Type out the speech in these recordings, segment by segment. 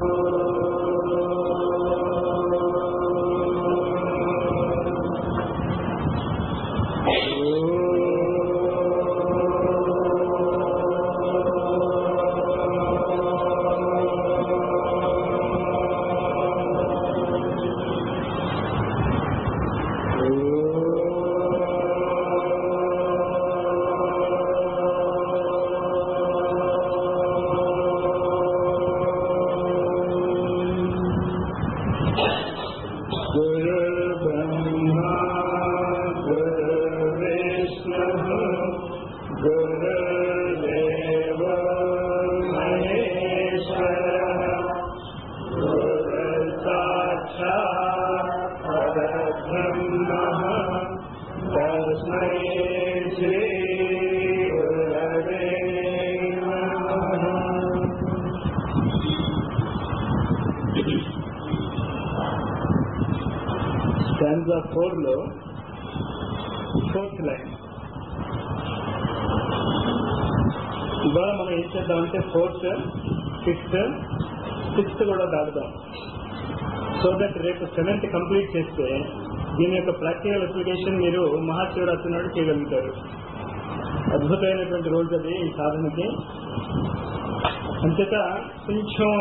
गुरुर्ब्रह्मा गुरुर्विष्णुः गुरुर्देवो महेश्वरः गुरुसाक्षात् परब्रह्मः तस्मै श्रीगुरवे नमः స్టాండ్స్ ఆఫ్ ఫోర్ లో ఫోర్త్ లైన్ ఇవాళ మనం ఏం చేద్దామంటే ఫోర్త్ ఫిఫ్త్ సిక్స్త్ కూడా దాటుదాం సో దట్ రేపు సెవెంత్ కంప్లీట్ చేస్తే దీని యొక్క ప్రాక్టికల్ అప్లికేషన్ మీరు మహాశివరాత్రి నాడు చేయగలుగుతారు అద్భుతమైనటువంటి రోజు అది ఈ సాధనకి అంతేత కొంచెం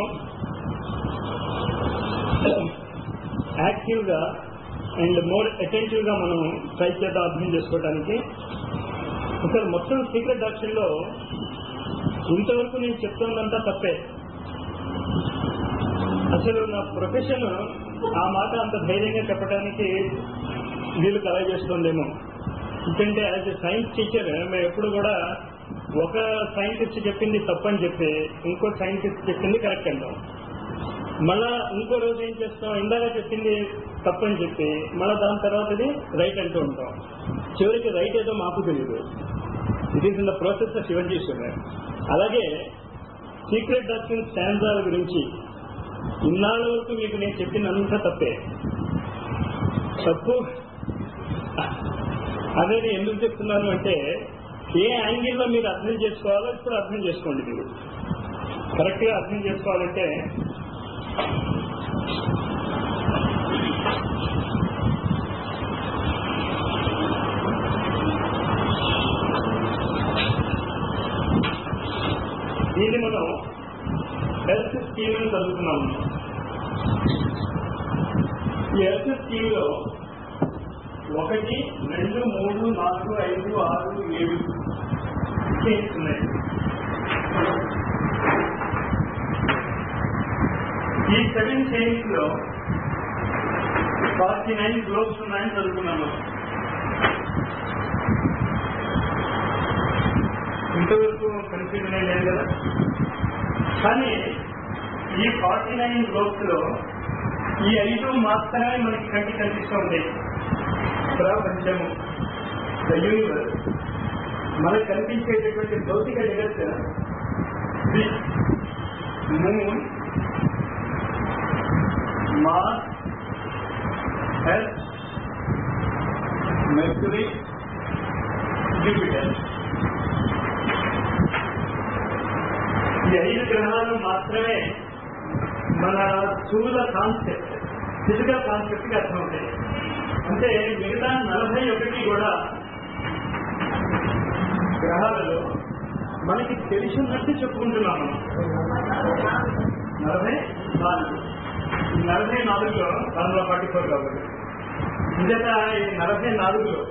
యాక్టివ్ గా అండ్ మోర్ అటెంటివ్ గా మనం ట్రై చేద్దాం అర్థం చేసుకోవడానికి అసలు మొత్తం సీక్రెట్ డాక్టర్ లో ఇంతవరకు నేను చెప్తున్నదంతా తప్పే అసలు నా ప్రొఫెషన్ ఆ మాట అంత ధైర్యంగా చెప్పడానికి వీలు కలగజేస్తుందేమో ఎందుకంటే యాజ్ ఎ సైన్స్ టీచర్ మేము ఎప్పుడు కూడా ఒక సైంటిస్ట్ చెప్పింది తప్పని చెప్పి ఇంకో సైంటిస్ట్ చెప్పింది కరెక్ట్ అంటాం మళ్ళా ఇంకో రోజు ఏం చేస్తాం ఇందాక చెప్పింది తప్పని చెప్పి మళ్ళా దాని తర్వాతది రైట్ అంటూ ఉంటాం చివరికి రైట్ ఏదో మాకు తెలియదు it is in the process of శివజీశ్వర్ అలాగే సీక్రెట్ డాక్టర్ స్టాండ్జాల గురించి ఇన్నాళ్ళ వరకు మీకు నేను చెప్పినంత తప్పే తప్పు అనేది ఎందుకు చెప్తున్నాను అంటే ఏ యాంగిల్లో మీరు అర్థం చేసుకోవాలో ఇప్పుడు అర్థం చేసుకోండి మీరు కరెక్ట్ గా అర్థం చేసుకోవాలంటే దీన్ని మనం హెల్త్ స్కీమ్ అని చదువుతున్నాము ఈ హెల్త్ స్కీమ్ లో ఒకటి రెండు మూడు నాలుగు ఐదు ఆరు ఏడు చైన్స్ ఉన్నాయి ఈ సెవెన్ చైన్స్ లో ఫార్టీ నైన్ గ్లోబ్స్ ఉన్నాయని చదువుకున్నాము ఇంతవరకు కన్ఫ్యూజన్ ఏం లేదు కదా కానీ ఈ ఫార్టీ నైన్ గ్లోబ్స్ లో ఈ ఐదు మాత్రమే మనకి కంటి కనిపిస్తూ ఉంటాయి ప్రపంచము ద యూనివర్స్ మనకు కనిపించేటటువంటి భౌతిక జగత్ moon Mars Earth Mercury Jupiter ఈ ఐదు గ్రహాలు మాత్రమే మన స్థూల కాన్సెప్ట్ ఫిజికల్ కాన్సెప్ట్ కి అర్థమవుతాయి అంటే మిగతా నలభై ఒకటి కూడా గ్రహాలలో మనకి తెలిసినట్టు చెప్పుకుంటున్నాము నలభై నాలుగు ఈ నలభై నాలుగులో వందల ఫార్టీ ఫోర్ కాబట్టి ఇంతట ఈ నలభై నాలుగులో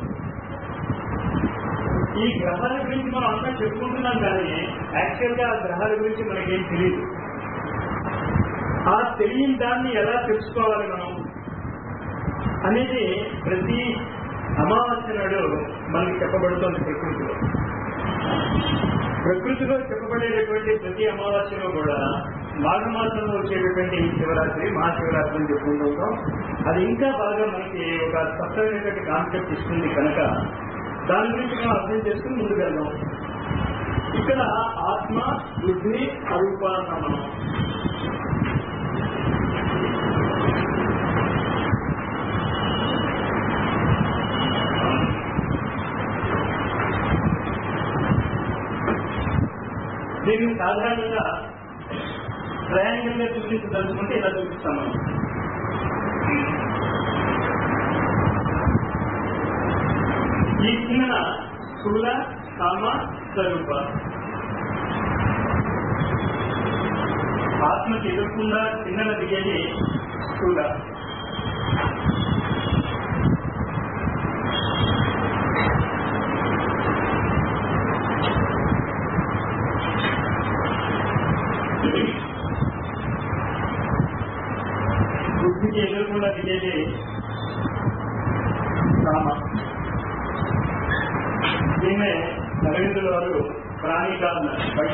ఈ గ్రహాల గురించి మనం అంతా చెప్పుకుంటున్నాం కానీ యాక్చువల్ గా ఆ గ్రహాల గురించి మనకేం తెలియదు ఆ తెలియని దాన్ని ఎలా తెలుసుకోవాలి మనం అనేది ప్రతి అమావాస్య నాడు మనకి చెప్పబడుతోంది ప్రకృతిలో ప్రకృతిలో చెప్పబడేటటువంటి ప్రతి అమావాస్యలో కూడా మాఘమాసంలో వచ్చేటటువంటి ఈ శివరాత్రి మహాశివరాత్రి అని చెప్పుకుంటాం అది ఇంకా బాగా మనకి ఒక స్పష్టమైనటువంటి కాన్సెప్ట్ ఇస్తుంది కనుక దాని గురించి మనం అర్థం చేసుకుని ముందుకు వెళ్దాం ఇక్కడ ఆత్మ బుద్ధి అరూప అన్నాం మనం దీన్ని సాధారణంగా ట్రయాంగిల్ గా చూపించదలుచుకుంటే ఇలా చూపిస్తాం మనం ఈ కింద స్థూల కామ స్వరూప ఆత్మకి ఎదుర్కొండా కిందన దిగేది స్థూల బుద్ధికి ఎదుర్కొండా దిగేది కామ దీన్నే అరవిందుల వారు ప్రాణికారణ బయట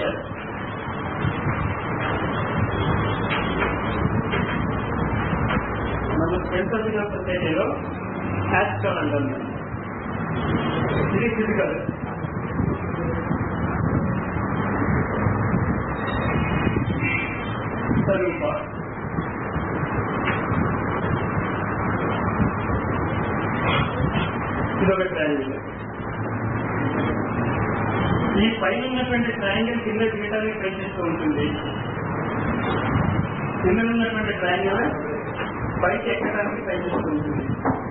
మన సెంట్రల్ సొసైటీలో హ్యాచ్కాన్ అంటాం ఇది ఫిజికల్ స్వరూప ఇదొక ట్రయాంగిల్ ఈ పైన ఉన్నటువంటి ట్రయాంగిల్ కింద దిగడానికి ప్రయత్నిస్తూ ఉంటుంది కింద ఉన్నటువంటి ట్రయాంగిల్ పైకి ఎక్కడానికి ప్రయత్నిస్తూ ఉంటుంది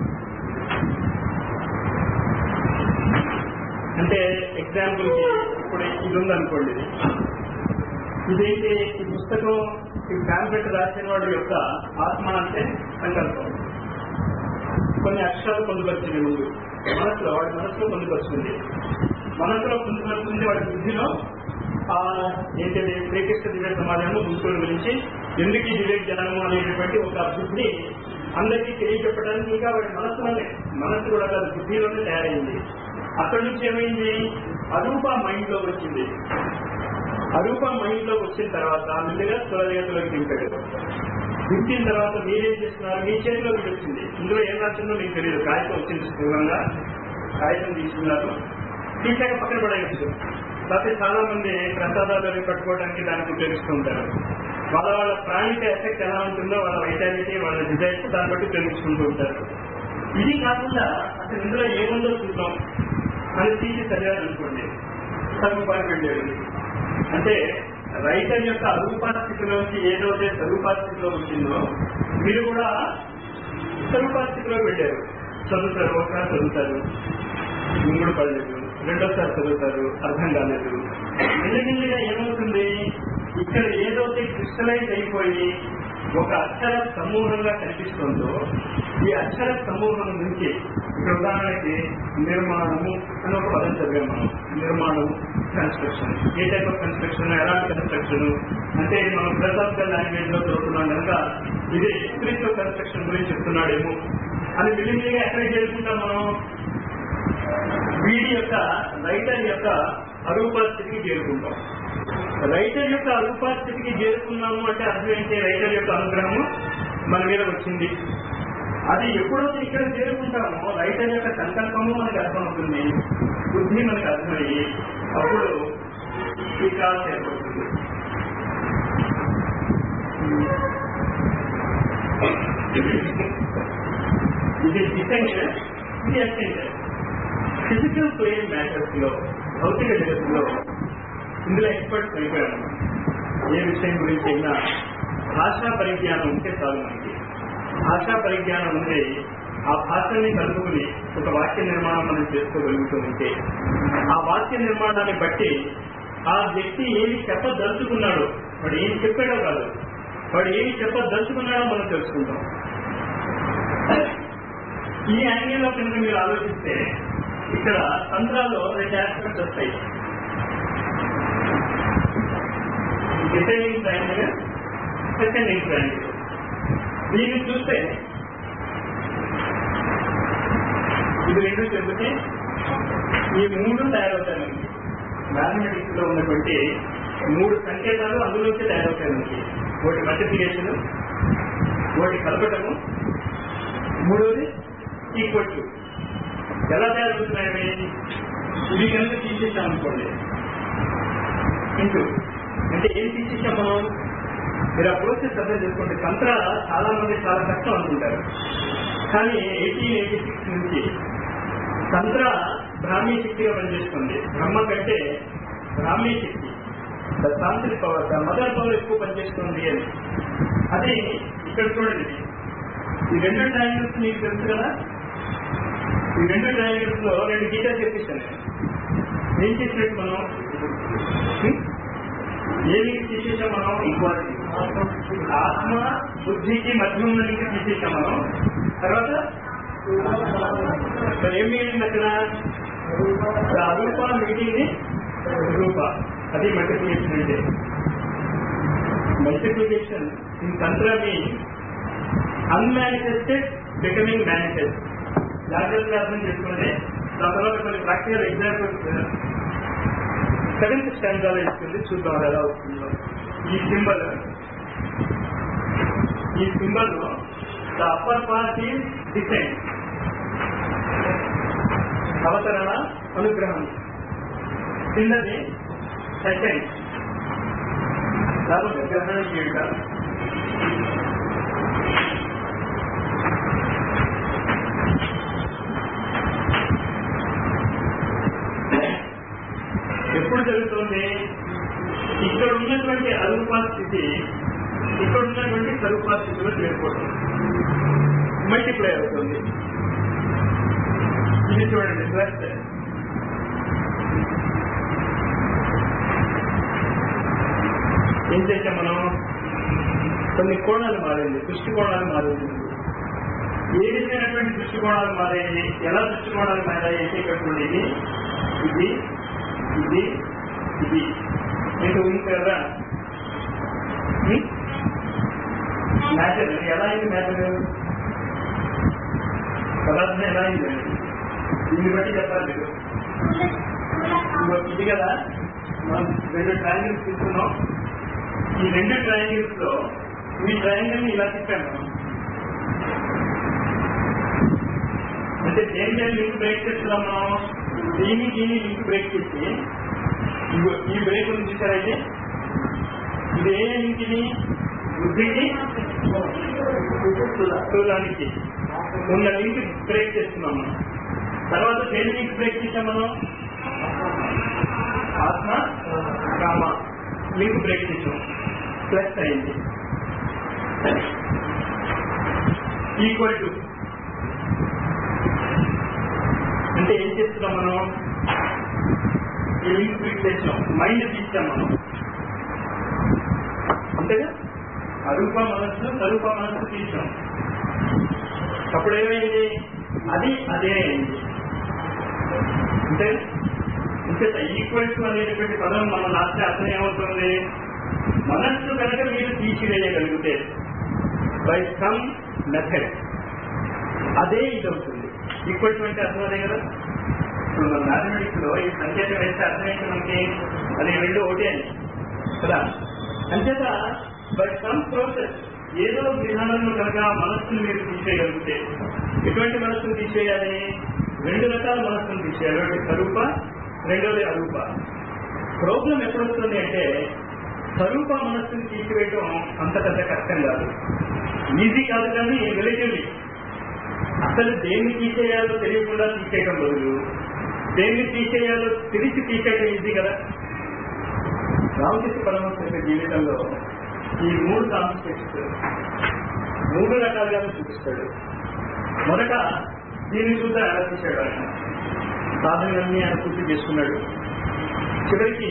అంటే ఎగ్జాంపుల్ కి ఇప్పుడు ఇది ఉందనుకోండి ఇదైతే ఈ పుస్తకం ఈ కాన్సెప్ట్ రాసిన వాడి యొక్క ఆత్మ అంటే సంకల్పం కొన్ని అక్షరాలు పొందుపరిచింది ముందు మనసులో వాడి మనసులో పొందుపరుస్తుంది మనసులో పొందుపరుస్తుంది వాడి బుద్ధిలో ఆ ఏంటంటే శ్రీకృష్ణ దివ్య సమాజంలో మున్సిపల్ గురించి ఎందుకు ఈ దివ్య జ్ఞానము అనేటటువంటి ఒక బుద్ధి అందరికీ తెలియజెప్పడానికి ఇంకా వాడి మనసులోనే మనసు కూడా కాదు బుద్ధిలోనే తయారైంది అక్కడి నుంచి ఏమైంది అరూప మైండ్ లో వచ్చింది అరూప మైండ్ లో వచ్చిన తర్వాత ముందుగా స్థూలదేవతలోకి దింపాడు దింపిన తర్వాత మీరేం చేస్తున్నారు మీ చేతిలోకి వచ్చింది ఇందులో ఏం రాసిందో మీకు తెలియదు కాగితం వచ్చింది స్థూలంగా కాగితం తీసుకున్నారు తీసాక పక్కన పడేయచ్చు లేకపోతే చాలా మంది ప్రసాదాలు అవి పట్టుకోవడానికి దానికి ఉపయోగిస్తూ ఉంటారు వాళ్ళ వాళ్ళ ప్రాణిక ఎఫెక్ట్ ఎలా ఉంటుందో వాళ్ళ వైటాలిటీ వాళ్ళ డిజైన్స్ దాన్ని బట్టి ఉపయోగించుకుంటూ ఉంటారు ఇది కాకుండా అసలు ఇందులో ఏముందో చూద్దాం అని తీసి చదివారనుకోండి సర్వపానికి వెళ్ళాడు అంటే రైటర్ యొక్క అరూపాస్థితిలోంచి ఏదైతే స్వరూపాస్థితిలో వచ్చిందో మీరు కూడా స్వరూపాస్థితిలో వెళ్ళారు చదువుతారు ఒకసారి చదువుతారు మూడు పడలేదు రెండోసారి చదువుతారు అర్థం కాలేదు మెల్లిమెల్లిగా ఏమవుతుంది ఇక్కడ ఏదైతే క్రిస్టలైజ్ అయిపోయి ఒక అక్షర సమూహంగా కనిపిస్తుందో ఈ అక్షర సమూహం నుంచి ఇక్కడ ఉదాహరణకి నిర్మాణము అని ఒక పదం చదివాం మనం నిర్మాణం కన్స్ట్రక్షన్ ఏ టైప్ ఆఫ్ కన్స్ట్రక్షన్ ఎలాంటి కన్స్ట్రక్షన్ అంటే మనం ప్రసాద్ లాంగ్వేజ్ లో చదువుతున్నాం కనుక ఇది స్పిరిచువల్ కన్స్ట్రక్షన్ గురించి చెప్తున్నాడేమో అని మిలిమిలిగా ఎక్కడికి చేరుకుంటాం మనం వీడి యొక్క రైటర్ యొక్క అరూపాస్థితికి చేరుకుంటాం రైటర్ యొక్క అరూపాస్థితికి చేరుకున్నాము అంటే అర్థం ఏంటి రైటర్ యొక్క అనుగ్రహము మన మీద వచ్చింది అది ఎప్పుడైతే ఇక్కడ చేరుకుంటామో రైటర్ యొక్క సంకల్పము మనకు అర్థమవుతుంది బుద్ధి మనకు అర్థమయ్యి అప్పుడు ఈ క్లాస్ ఏర్పడుతుంది ఇది డిసెంట్ ఇది అసెంట్ ఫిజికల్ ప్లేన్ మ్యాటర్స్ లో భౌతిక జగత్తులో ఇందులో ఎక్స్పర్ట్స్ అయిపోయారు ఏ విషయం గురించి అయినా భాషా పరిజ్ఞానం ఉంటే చాలు మనకి భాషా పరిజ్ఞానం ఉంటే ఆ భాషని కలుపుకుని ఒక వాక్య నిర్మాణం మనం చేసుకోగలుగుతూ ఉంటే ఆ వాక్య నిర్మాణాన్ని బట్టి ఆ వ్యక్తి ఏమి చెప్పదలుచుకున్నాడో వాడు ఏం చెప్పాడో కాదు వాడు ఏమి చెప్పదలుచుకున్నాడో మనం తెలుసుకుంటాం ఈ యాంగిల్లో కనుక మీరు ఆలోచిస్తే ఇక్కడ తంత్రాల్లో రెండు ఆస్పెక్ట్స్ వస్తాయి డిసైనింగ్ ట్రయాంగిల్ సెకండింగ్ ట్రయాంగిల్ దీన్ని చూస్తే ఇది రెండు చెబితే ఈ మూడు తయారవుతాయి మనకి మ్యాథమెటిక్స్ లో ఉన్నటువంటి మూడు సంకేతాలు అందులోంచి తయారవుతాయి మనకి ఒకటి మల్టిప్లికేషన్ ఒకటి కలపటము మూడోది ఈక్వల్ టు ఎలా తయారవుతున్నాయి ఇవి కనుక తీసేసాం అనుకోండి ఇంటూ అంటే ఏం తీసేసాం మనం మీరు ఆ ప్రోసెస్ అర్థం చేసుకుంటే తంత్ర చాలా మంది చాలా కష్టం అనుకుంటారు కానీ ఎయిటీన్ ఎయిటీ సిక్స్ నుంచి తంత్ర బ్రాహ్మీ శక్తిగా పనిచేస్తుంది బ్రహ్మ కంటే బ్రాహ్మీ శక్తి తాంత్రిక పవర్ మదర్ పవర్ ఎక్కువ పనిచేస్తుంది అని అది ఇక్కడ చూడండి ఈ రెండు ట్రయాంగిల్స్ మీకు తెలుసు కదా ఈ రెండు ట్రయాంగిల్స్ లో రెండు గీతాలు చెప్పిస్తాను నేను ఏం చేసినట్టు మనం హ్మ్? ఏమి తీసేసాం మనం ఈక్వాలిటీ ఆత్మ బుద్ధికి మధ్యం నుంచి తీసేసాం మనం తర్వాత మరి ఏం మిగిలింది అక్కడ అరూప మిగిలింది రూప అది మల్టిప్లికేషన్ అంటే multiplication in tantra mean unmanifested becoming manifest జాగ్రత్తగా అర్థం చేసుకుంటే దాని తర్వాత కొన్ని ప్రాక్టికల్ ఎగ్జాంపుల్స్ సెవెంత్ స్టాండర్డ్ ఇస్తుంది చూద్దాం అది ఎలా వస్తుందో ఈ సింబల్ ఈ symbol the upper part is design అవతరణ అనుగ్రహం కిందది సెకండ్ కాబట్టి గ్రహణ చేయుట ఎప్పుడు జరుగుతుంది ఇక్కడ ఉన్నటువంటి అరూపా స్థితి ఇక్కడ ఉన్నటువంటి స్వరూపా స్థితిలో చేరిపోతుంది మల్టిప్లై అవుతుంది ఇది చూడండి ప్లస్ ఏం చేసాం మనం కొన్ని కోణాలు మారింది దృష్టి కోణాలు మారింది ఏ విధమైనటువంటి దృష్టి కోణాలు మారాయి ఎలా దృష్టి కోణాలు మారాయి అంటే ఇక్కడ చూడండి ఇది ఇది ఇది ఇది మీకు ఊహించారా మ్యాటర్ ఎలా అయింది మ్యాటర్ పదార్థం ఎలా అయింది దీన్ని బట్టి చెప్పాలి మీరు ఇదిగో ఇది కదా మనం రెండు ట్రయాంగిల్స్ తీసుకున్నాం ఈ రెండు ట్రయాంగిల్స్ లో ఈ ట్రయాంగిల్ ని ఇలా తిప్పాను మనం. అంటే దేని దేని లింక్ బ్రేక్ చేస్తున్నాం మనం దీని దీని లింక్ బ్రేక్ చేసి ఇదిగో ఈ బ్రేక్ ఉంది చూసారా ఇది ఇది ఏ లింక్ ఇది బుద్ధికి స్థూలానికి ఉన్న లింక్ బ్రేక్ చేస్తున్నాం మనం తర్వాత దేని లింక్ బ్రేక్ చేసాం మనం ఆత్మ కామ లింక్ బ్రేక్ చేసాం ప్లస్ అయింది ఈక్వల్ టు అంటే ఏం చేస్తున్నాం మనం ఈ లింక్ బ్రేక్ చేసాం మైండ్ తీసాం మనం అంతేగా అరూప మనస్సు స్వరూప మనస్సు తీసాం అప్పుడు ఏమైంది అది అదే అయింది అంటే అంటే ఈక్వల్ టు అనేటువంటి పదం మనం రాస్తే అర్థం ఏమవుతుంది మనస్సు కనుక మీరు తీసివేయగలిగితే బై సమ్ మెథడ్ అదే ఇది అవుతుంది ఈక్వల్ టు అంటే అర్థం అదే కదా ఇప్పుడు మన మ్యాథమెటిక్స్ లో ఈ సంకేతం వేస్తే అర్థం ఏంటి మనకి అది రెండు ఒకటే అని కదా అంచేత బై సమ్ ప్రోసెస్ ఏదో విధానంలో కనుక మనస్సును మీరు తీసేయగలిగితే ఎటువంటి మనస్సును తీసేయాలి రెండు రకాల మనస్సును తీసేయాలి ఒకటి స్వరూప రెండోది అరూప ప్రాబ్లం ఎప్పుడు వస్తుంది అంటే స్వరూప మనస్సుని తీసివేయడం అంత పెద్ద కష్టం కాదు ఈజీ కాదు కానీ రిలేటివ్లీ అసలు దేన్ని తీసేయాలో తెలియకుండా తీసేయడం బదులు దేన్ని తీసేయాలో తెలిసి తీసేయడం ఈజీ కదా రామకృష్ణ పరమహంస యొక్క జీవితంలో ఈ మూడు కాన్సెప్ట్స్ మూడు రకాలుగా చూపిస్తాడు మొదట దీన్ని చూద్దా ఎలా తీసాడు ఆయన సాధనలన్నీ ఆయన పూర్తి చేసుకున్నాడు చివరికి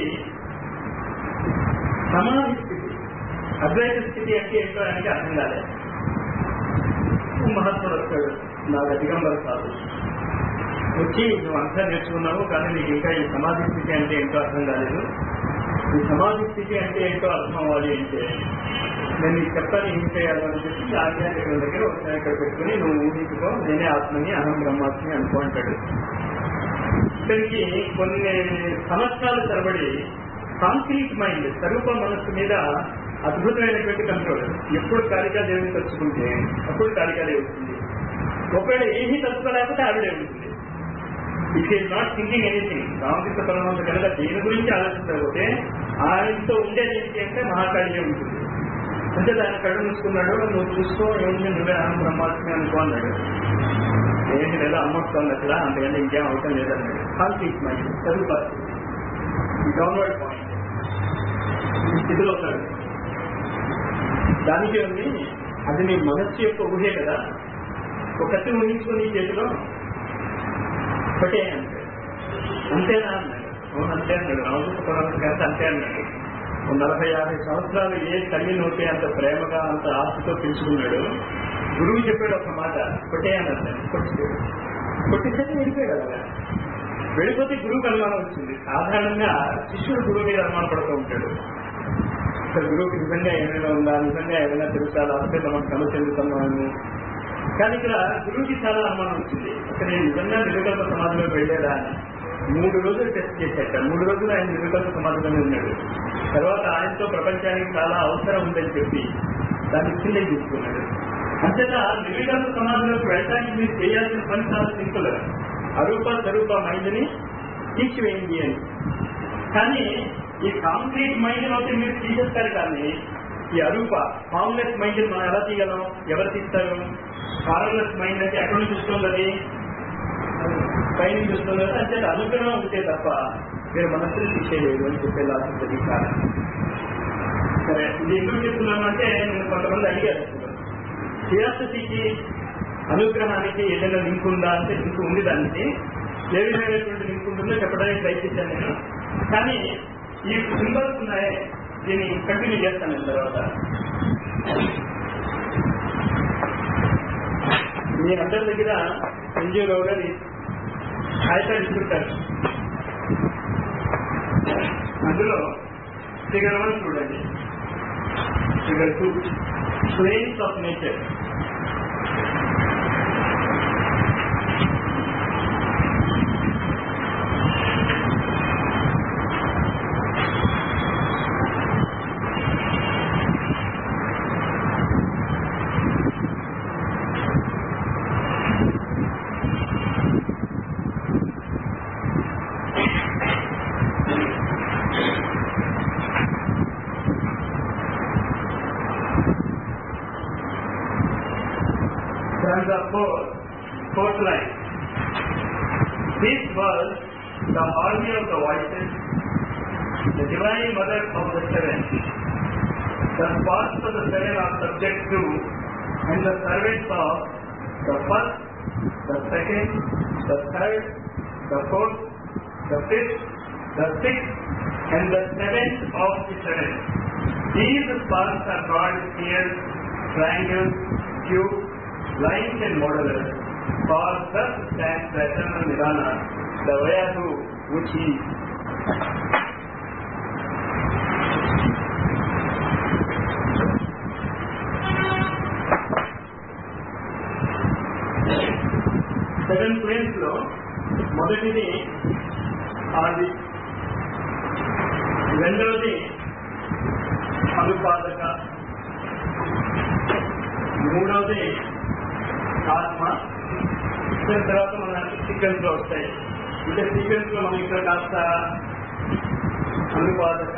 సమాధి స్థితి అద్వైత స్థితి అంటే ఏంటో ఆయనకి అర్థం కాలేదు మహాత్ముడు వస్తాడు నాకు దిగంబర కాదు వచ్చి నువ్వు అంతా నేర్చుకున్నావు కానీ నీకు ఇంకా ఈ సమాధి స్థితి అంటే ఏంటో అర్థం కాలేదు ఈ సమాధి స్థితి అంటే ఏంటో అర్థం అవ్వాలి అంటే నేను నీకు చెప్తాను ఏం చేయాలో అని చెప్పి ఆధ్యాత్మిక దగ్గర ఒకసారి ఇక్కడ పెట్టుకుని నువ్వు ఊహించుకో నేనే ఆత్మని అహం బ్రహ్మాత్మని అనుకో అంటాడు ఇతనికి కొన్ని సంవత్సరాల తరబడి కాంక్రీట్ మైండ్ స్వరూప మనస్సు మీద అద్భుతమైనటువంటి కంట్రోల్ ఎప్పుడు కాళికాదేవిని తలుచుకుంటే అప్పుడు కాళికాదేవి వస్తుంది ఒకవేళ ఏమీ తలుచుకోలేకపోతే ఆవిడే ఉంటుంది it is not thinking anything Ramakrishna పరమాత్మ కనుక దేని గురించి ఆలోచించకపోతే ఆయనతో ఉండేది ఏంటి అంటే మహాకాళియే ఉంటుంది అంటే దాని కళ్ళు మూసుకున్నాడు నువ్వు చూసుకో ఏముంది నువ్వే అహం బ్రహ్మాత్మే అనుకో అన్నాడు ఏంటి లేదా అమ్మొస్తుంది అక్కడ అందుకని ఇంకేం అవసరం లేదన్నాడు కాన్ఫ్లిక్ట్ మైండ్ చదువు డౌన్వర్డ్ పాయింట్ ఈ స్థితిలో ఉన్నాడు దానికి ఉంది అది నీ మనస్సు యొక్క ఊహే కదా ఒక కత్తి ఊహించుకుని చేతిలో ఒకటే అంటే అంతేనా అన్నాడు అవును అంతే అన్నాడు రామకృష్ణ పరమహంస గారు అంతే అన్నాడు ఓ నలభై యాభై సంవత్సరాలు ఏ తల్లి నోటి అంత ప్రేమగా అంత ఆస్తితో పిలుచుకున్నాడు గురువు చెప్పాడు ఒక మాట కొట్టే అన్నాడు కొట్టిస్తాడు కొట్టిస్తే వెళ్ళిపోయాడు అలాగా వెళ్ళిపోతే గురువుకి అనుమానం వచ్చింది సాధారణంగా శిష్యుడు గురువు మీద అనుమానం పడుతూ ఉంటాడు అసలు గురువుకి నిజంగా ఏమైనా ఉందా నిజంగా ఏమైనా తెలుసా లేకపోతే మనం కలు చెందుతున్నాము కానీ ఇక్కడ గురువుకి చాలా అనుమానం వచ్చింది అసలు నేను నిజంగా నిర్వికల్ప సమాధిలో వెళ్ళాడా అని మూడు రోజులు టెస్ట్ చేశాక మూడు రోజులు ఆయన నిర్వికల్ప సమాధిలోనే ఉన్నాడు తర్వాత ఆయనతో ప్రపంచానికి చాలా అవసరం ఉందని చెప్పి దాన్ని కింద తీసుకున్నాడు అంతేత నిర్వికల్ప సమాధిలోకి వెళ్ళడానికి మీరు చేయాల్సిన పని చాలా సింపుల్ అరూప స్వరూప మైండ్ని తీసివేయండి అని కానీ ఈ కాంక్రీట్ మైండ్ అయితే మీరు తీసేస్తారు కానీ ఈ అరూప ఫార్మ్లెస్ మైండ్ మనం ఎలా తీయగలం ఎవరు తీస్తారు ఫార్మ్లెస్ మైండ్ అంటే ఎక్కడి నుంచి వస్తుంది అది పైన చూస్తుంది కదా అంటే అనుగ్రహం ఉంటే తప్ప మీరు మనస్సుని తీసేయలేదు అని చెప్పే లాభం కాదు సరే ఇది ఎందుకు చెప్తున్నాను అంటే నేను కొంతమంది అడిగారు సియాసతికి అనుగ్రహానికి ఏదైనా లింక్ ఉందా అంటే లింక్ ఉంది దానికి ఏ విధమైనటువంటి లింక్ ఉంటుందో చెప్పడానికి ప్రయత్నించాను నేను కానీ ఈ సింబల్స్ ఉన్నాయి దీన్ని కంటిన్యూ చేస్తాను నేను తర్వాత మీ అందరి దగ్గర ఎన్జిఓ గారి కాగితాలు ఇస్తుంటారు అందులో ఫిగర్ వన్ చూడండి figure two planes of nature from the fourth, fourth line. This was the army of the voices, the divine mother of the seven. The parts of the seven are subject to, and the servants of the first, the second, the third, the fourth, the fifth, the sixth, and the seventh of the seven. These parts are called spheres, triangles, cubes, lines and modelers. For thus stands the eternal Nirvana, the Vayatu which is. Seven planes లో మొదటిది ఆది రెండవది అనుపాదక మూడవది ఆత్మ దాని తర్వాత మన sequence లో వస్తాయి అంటే సీక్వెన్స్ లో మనం ఇక్కడ కాస్త అనుపాదక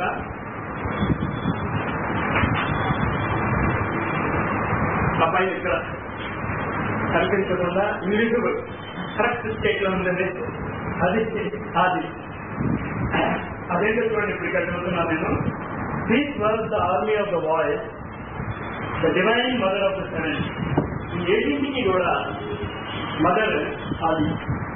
ఆ పైన ఇక్కడ కనిపించకుండా ఇన్విజిబుల్ కరెక్ట్ స్టేట్ లో ఉందండి అది అది అదేంటో చూడండి ఇప్పుడు ఇక్కడ చదువుతున్నాను నేను these was the army of the voice the divine mother of the seven ఈ ఏడింటికి కూడా మదర్ అది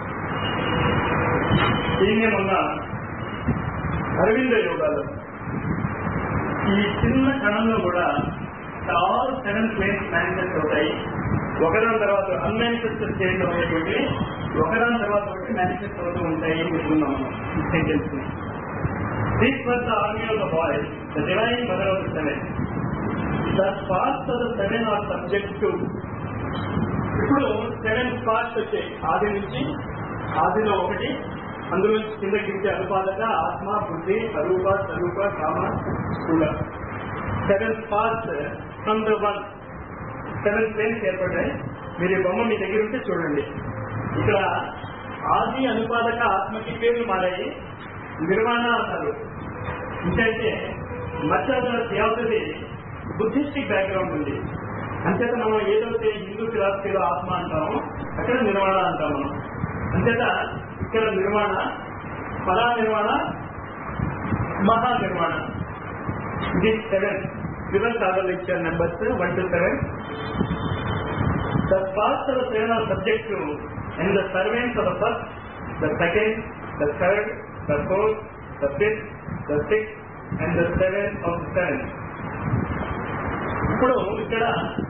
దీన్నే మొన్న అరవింద యోగాలు ఈ చిన్న కణంలో కూడా చాలా సెవెన్ ప్లేన్స్ మేనిఫెస్ట్ అవుతాయి ఒకదాని తర్వాత అన్మానిఫెస్ట్ స్టేట్ అనేటువంటి ఒకదాని తర్వాత ఒకటి మేనిఫెస్ట్ అవుతూ ఉంటాయి అని చెప్తున్నాము sentence this was the army of the boys the divine mother of the seven the parts of the seven are subject to ఇప్పుడు సెవెన్ పార్ట్స్ వచ్చాయి ఆది నుంచి ఆదిలో ఒకటి అందులో నుంచి కిందకి ఇచ్చే అనుపాదక ఆత్మ బుద్ధి అరూప స్వరూప కామ స్థూల seven parts from the one seven planes ఏర్పడ్డాయి మీరు ఈ బొమ్మ మీ దగ్గర ఉంటే చూడండి ఇక్కడ ఆది అనుపాదక ఆత్మకి పేర్లు మారాయి నిర్మాణ అన్నారు ఇంకైతే మధ్య థియాసఫీ బుద్ధిస్టిక్ బ్యాక్గ్రౌండ్ ఉంది అంచేత మనం ఏదైతే హిందూ ఫిలాసఫీలో ఆత్మ అంటామో అక్కడ నిర్మాణ అంటాం మనం అంచేత ఇక్కడ నిర్మాణ పరా నిర్మాణ మహా నిర్మాణ These seven given carbon lecture numbers one to seven. The past of the seven are subject to and the servants of the first, the second, the third, the fourth, the fifth, the sixth, and the seventh of the seventh. ఇప్పుడు ఇక్కడ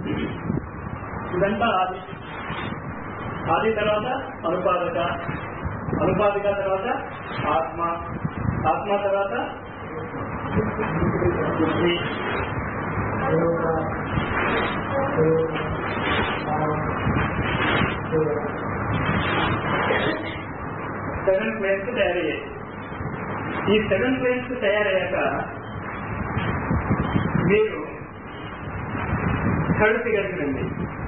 ఇదంతా ఆది ఆది తర్వాత అనుపాదక అనుపాదిక తర్వాత ఆత్మ ఆత్మ తర్వాత బుద్ధి సెవెన్ ప్లేన్స్ తయారయ్యాయి ఈ సెవెన్ ప్లేన్స్ తయారయ్యాక మీరు థర్డ్ ఫిగర్కి రండి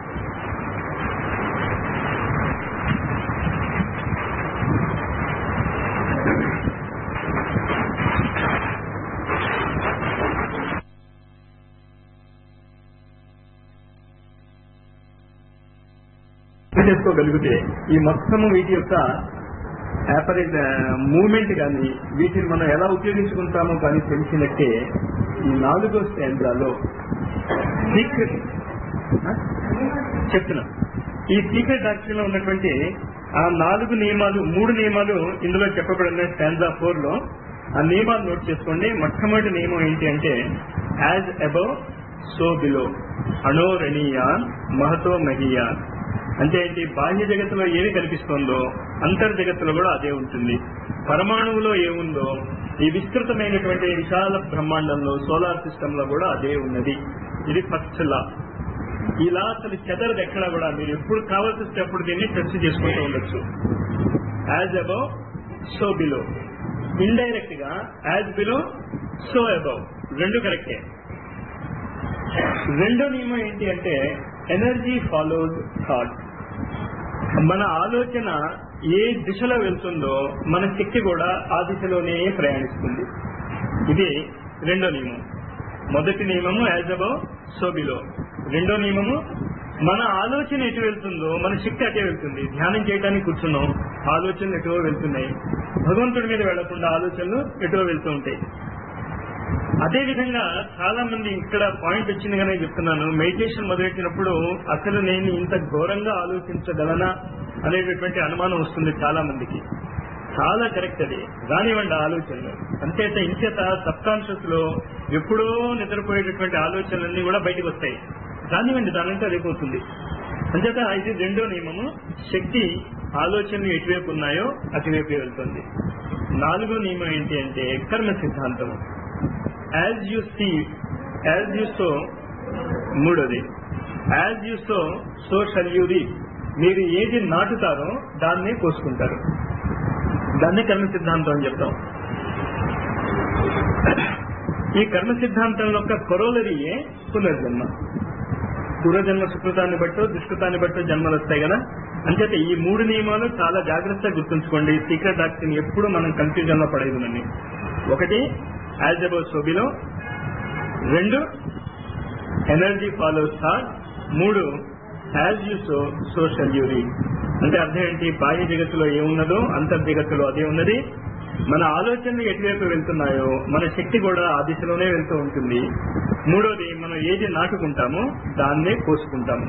చేసుకోగలిగితే ఈ మొత్తము వీటి యొక్క యాపరేజ్ మూమెంట్ కానీ వీటిని మనం ఎలా ఉపయోగించుకుంటామో కానీ తెలిసినట్టే ఈ నాలుగో స్టాండ్రాలో సీక్రెట్ చెప్తున్నా ఈ సీక్రెట్ డాక్టర్ లో ఉన్నటువంటి ఆ నాలుగు నియమాలు మూడు నియమాలు ఇందులో చెప్పబడిన స్టాండ్రా ఫోర్ లో ఆ నియమాలు నోట్ చేసుకోండి మొట్టమొదటి నియమం ఏంటి అంటే యాజ్ అబౌవ్ సో బిలో అణోరణీయాన్ మహతో మహియాన్ అంటే ఏంటి బాహ్య జగత్తులో ఏది కనిపిస్తుందో అంతర్ జగత్తులో కూడా అదే ఉంటుంది పరమాణువులో ఏముందో ఈ విస్తృతమైనటువంటి విశాల బ్రహ్మాండంలో సోలార్ సిస్టమ్ లో కూడా అదే ఉన్నది ఇది ఫస్ట్ లా ఇలా అసలు చెదరదు ఎక్కడ కూడా మీరు ఎప్పుడు కావాల్సి వస్తే అప్పుడు దీన్ని టెస్ట్ చేసుకుంటూ ఉండొచ్చు as above so below indirect గా యాజ్ బిలో సో అబౌవ్ రెండు కరెక్టే రెండో నియమం ఏంటి అంటే ఎనర్జీ ఫాలోస్ థాట్ మన ఆలోచన ఏ దిశలో వెళ్తుందో మన శక్తి కూడా ఆ దిశలోనే ప్రయాణిస్తుంది ఇది రెండో నియమం మొదటి నియమము యాజ్ అబౌవ్ సో బిలో రెండో నియమము మన ఆలోచన ఎటు వెళ్తుందో మన శక్తి అటే వెళ్తుంది ధ్యానం చేయడానికి కూర్చున్నాం ఆలోచనలు ఎటువో వెళ్తున్నాయి భగవంతుడి మీద వెళ్లకుండా ఆలోచనలు ఎటువో వెళ్తూ ఉంటాయి అదే విధంగా చాలా మంది ఇక్కడ పాయింట్ వచ్చింది కానీ చెప్తున్నాను మెడిటేషన్ మొదలెట్టినప్పుడు అసలు నేను ఇంత ఘోరంగా ఆలోచించగలనా అనేటటువంటి అనుమానం వస్తుంది చాలా మందికి చాలా కరెక్ట్ అది రానివ్వండి ఆలోచనలు అంతేత ఇంచేత సబ్ కాన్షియస్ లో ఎప్పుడో నిద్రపోయేటటువంటి ఆలోచనలన్నీ కూడా బయటకు వస్తాయి రానివ్వండి దానంటే అదిపోతుంది అంచేత ఇది రెండో నియమము శక్తి ఆలోచనలు ఎటువైపు ఉన్నాయో అటువైపు వెళ్తుంది నాలుగో నియమం ఏంటి అంటే కర్మ సిద్ధాంతము as you see as you sow మూడోది as you sow so shall you reap మీరు ఏది నాటుతారో దాన్నే కోసుకుంటారు దాన్నే కర్మ సిద్ధాంతం అని చెప్తాం ఈ కర్మ సిద్ధాంతం యొక్క కొరోలరీయే పునర్జన్మ పూర్వజన్మ సుకృతాన్ని బట్టో దుష్కృతాన్ని బట్టో జన్మలు వస్తాయి కదా అంచేత ఈ మూడు నియమాలు చాలా జాగ్రత్తగా గుర్తుంచుకోండి సీక్రెట్ డాక్టర్ని ఎప్పుడు మనం కన్ఫ్యూజన్ లో పడేది ఒకటి యాజ్ అబౌవ్ సోబిలో రెండు ఎనర్జీ ఫాలోస్ థాట్ మూడు as you sow so shall you reap అంటే అర్థం ఏంటి బాహ్య జగత్తులో ఏమున్నదో అంతర్ జగత్తులో అదే ఉన్నది మన ఆలోచనలు ఎటువైపు వెళ్తున్నాయో మన శక్తి కూడా ఆ దిశలోనే వెళ్తూ ఉంటుంది మూడోది మనం ఏది నాటుకుంటామో దాన్నే కోసుకుంటాము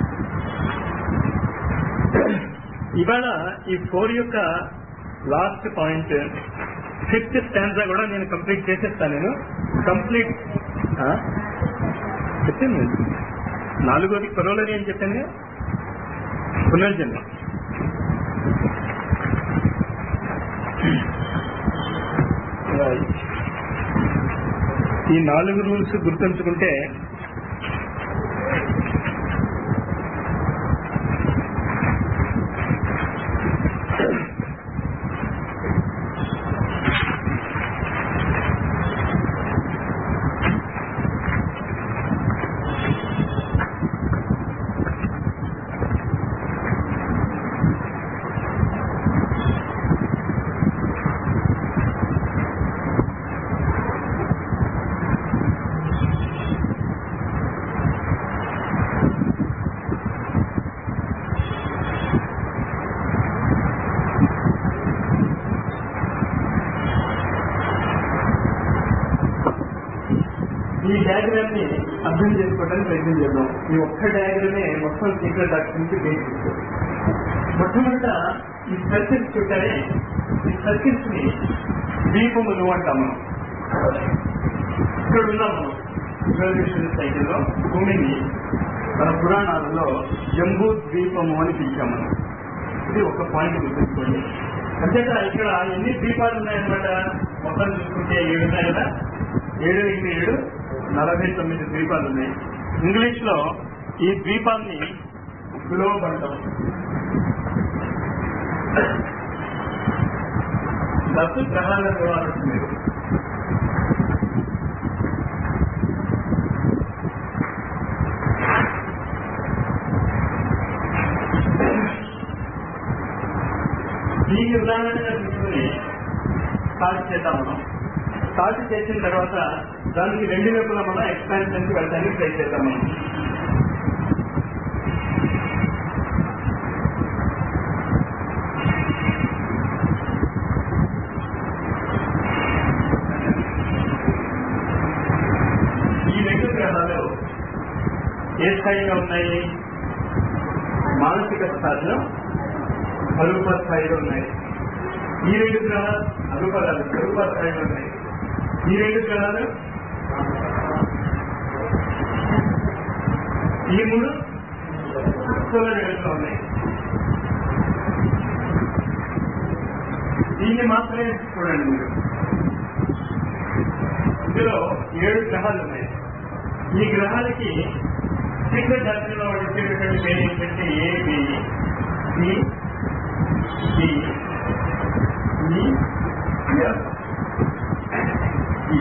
ఇవాళ ఈ ఫోర్ యొక్క లాస్ట్ పాయింట్ ఫిఫ్త్ స్టాండ్రా కూడా నేను కంప్లీట్ చేసేస్తాను నేను కంప్లీట్ చెప్పింది నాలుగోది కొరోలరీ అని చెప్పాను పునర్జన్మ ఈ నాలుగు రూల్స్ గుర్తుంచుకుంటే డయాగ్రామ్ ని అర్థం చేసుకోవడానికి ప్రయత్నం చేద్దాం ఈ ఒక్క డయాగ్రామే మొత్తం సీక్రెట్ డాక్టర్కి బేసిక్ మొట్టమొదట ఈ సర్కిల్స్ చూడాలి ఈ సర్కిల్స్ ని దీపములు అంటాం మనం ఇక్కడ ఉన్నాం మనం రిజర్వేషన్ సైకిల్లో భూమిని మన పురాణాలలో జంబూ ద్వీపము అని పిలిచాం మనం ఇది ఒక పాయింట్ గుర్తుంచుకోండి అంతేకా ఇక్కడ ఎన్ని ద్వీపాలు ఉన్నాయన్నమాట మొత్తం చూసుకుంటే ఏడు ఉన్నాయి కదా ఏడు ఇంటి ఏడు నలభై తొమ్మిది ద్వీపాలు ఉన్నాయి ఇంగ్లీష్ లో ఈ ద్వీపాన్ని గ్లోబ్ అంటాం దశ గ్రహాల వివరాలు మీరు ఈ ఉదాహరణగా తీసుకుని స్టార్ట్ చేద్దాం మనం స్టార్ట్ చేసిన తర్వాత దానికి రెండు వైపులా మనం ఎక్స్పాన్షన్ కి వెళ్ళడానికి ట్రై చేద్దాం మనం ఈ రెండు గ్రహాలు ఏ స్థాయిలో ఉన్నాయి మానసిక స్థాయిలో స్వరూప స్థాయిలో ఉన్నాయి ఈ రెండు గ్రహాలు అరూప కాదు స్వరూప స్థాయిలో ఉన్నాయి ఈ రెండు గ్రహాలు ఈ మూడు స్థూల జగత్తులో ఉన్నాయి దీన్ని మాత్రమే చూడండి మీరు ఇందులో ఏడు గ్రహాలు ఉన్నాయి ఈ గ్రహాలకి సీక్రెట్ డాక్టర్లో ఇచ్చేటటువంటి పేరు ఏంటంటే A B C D E F E.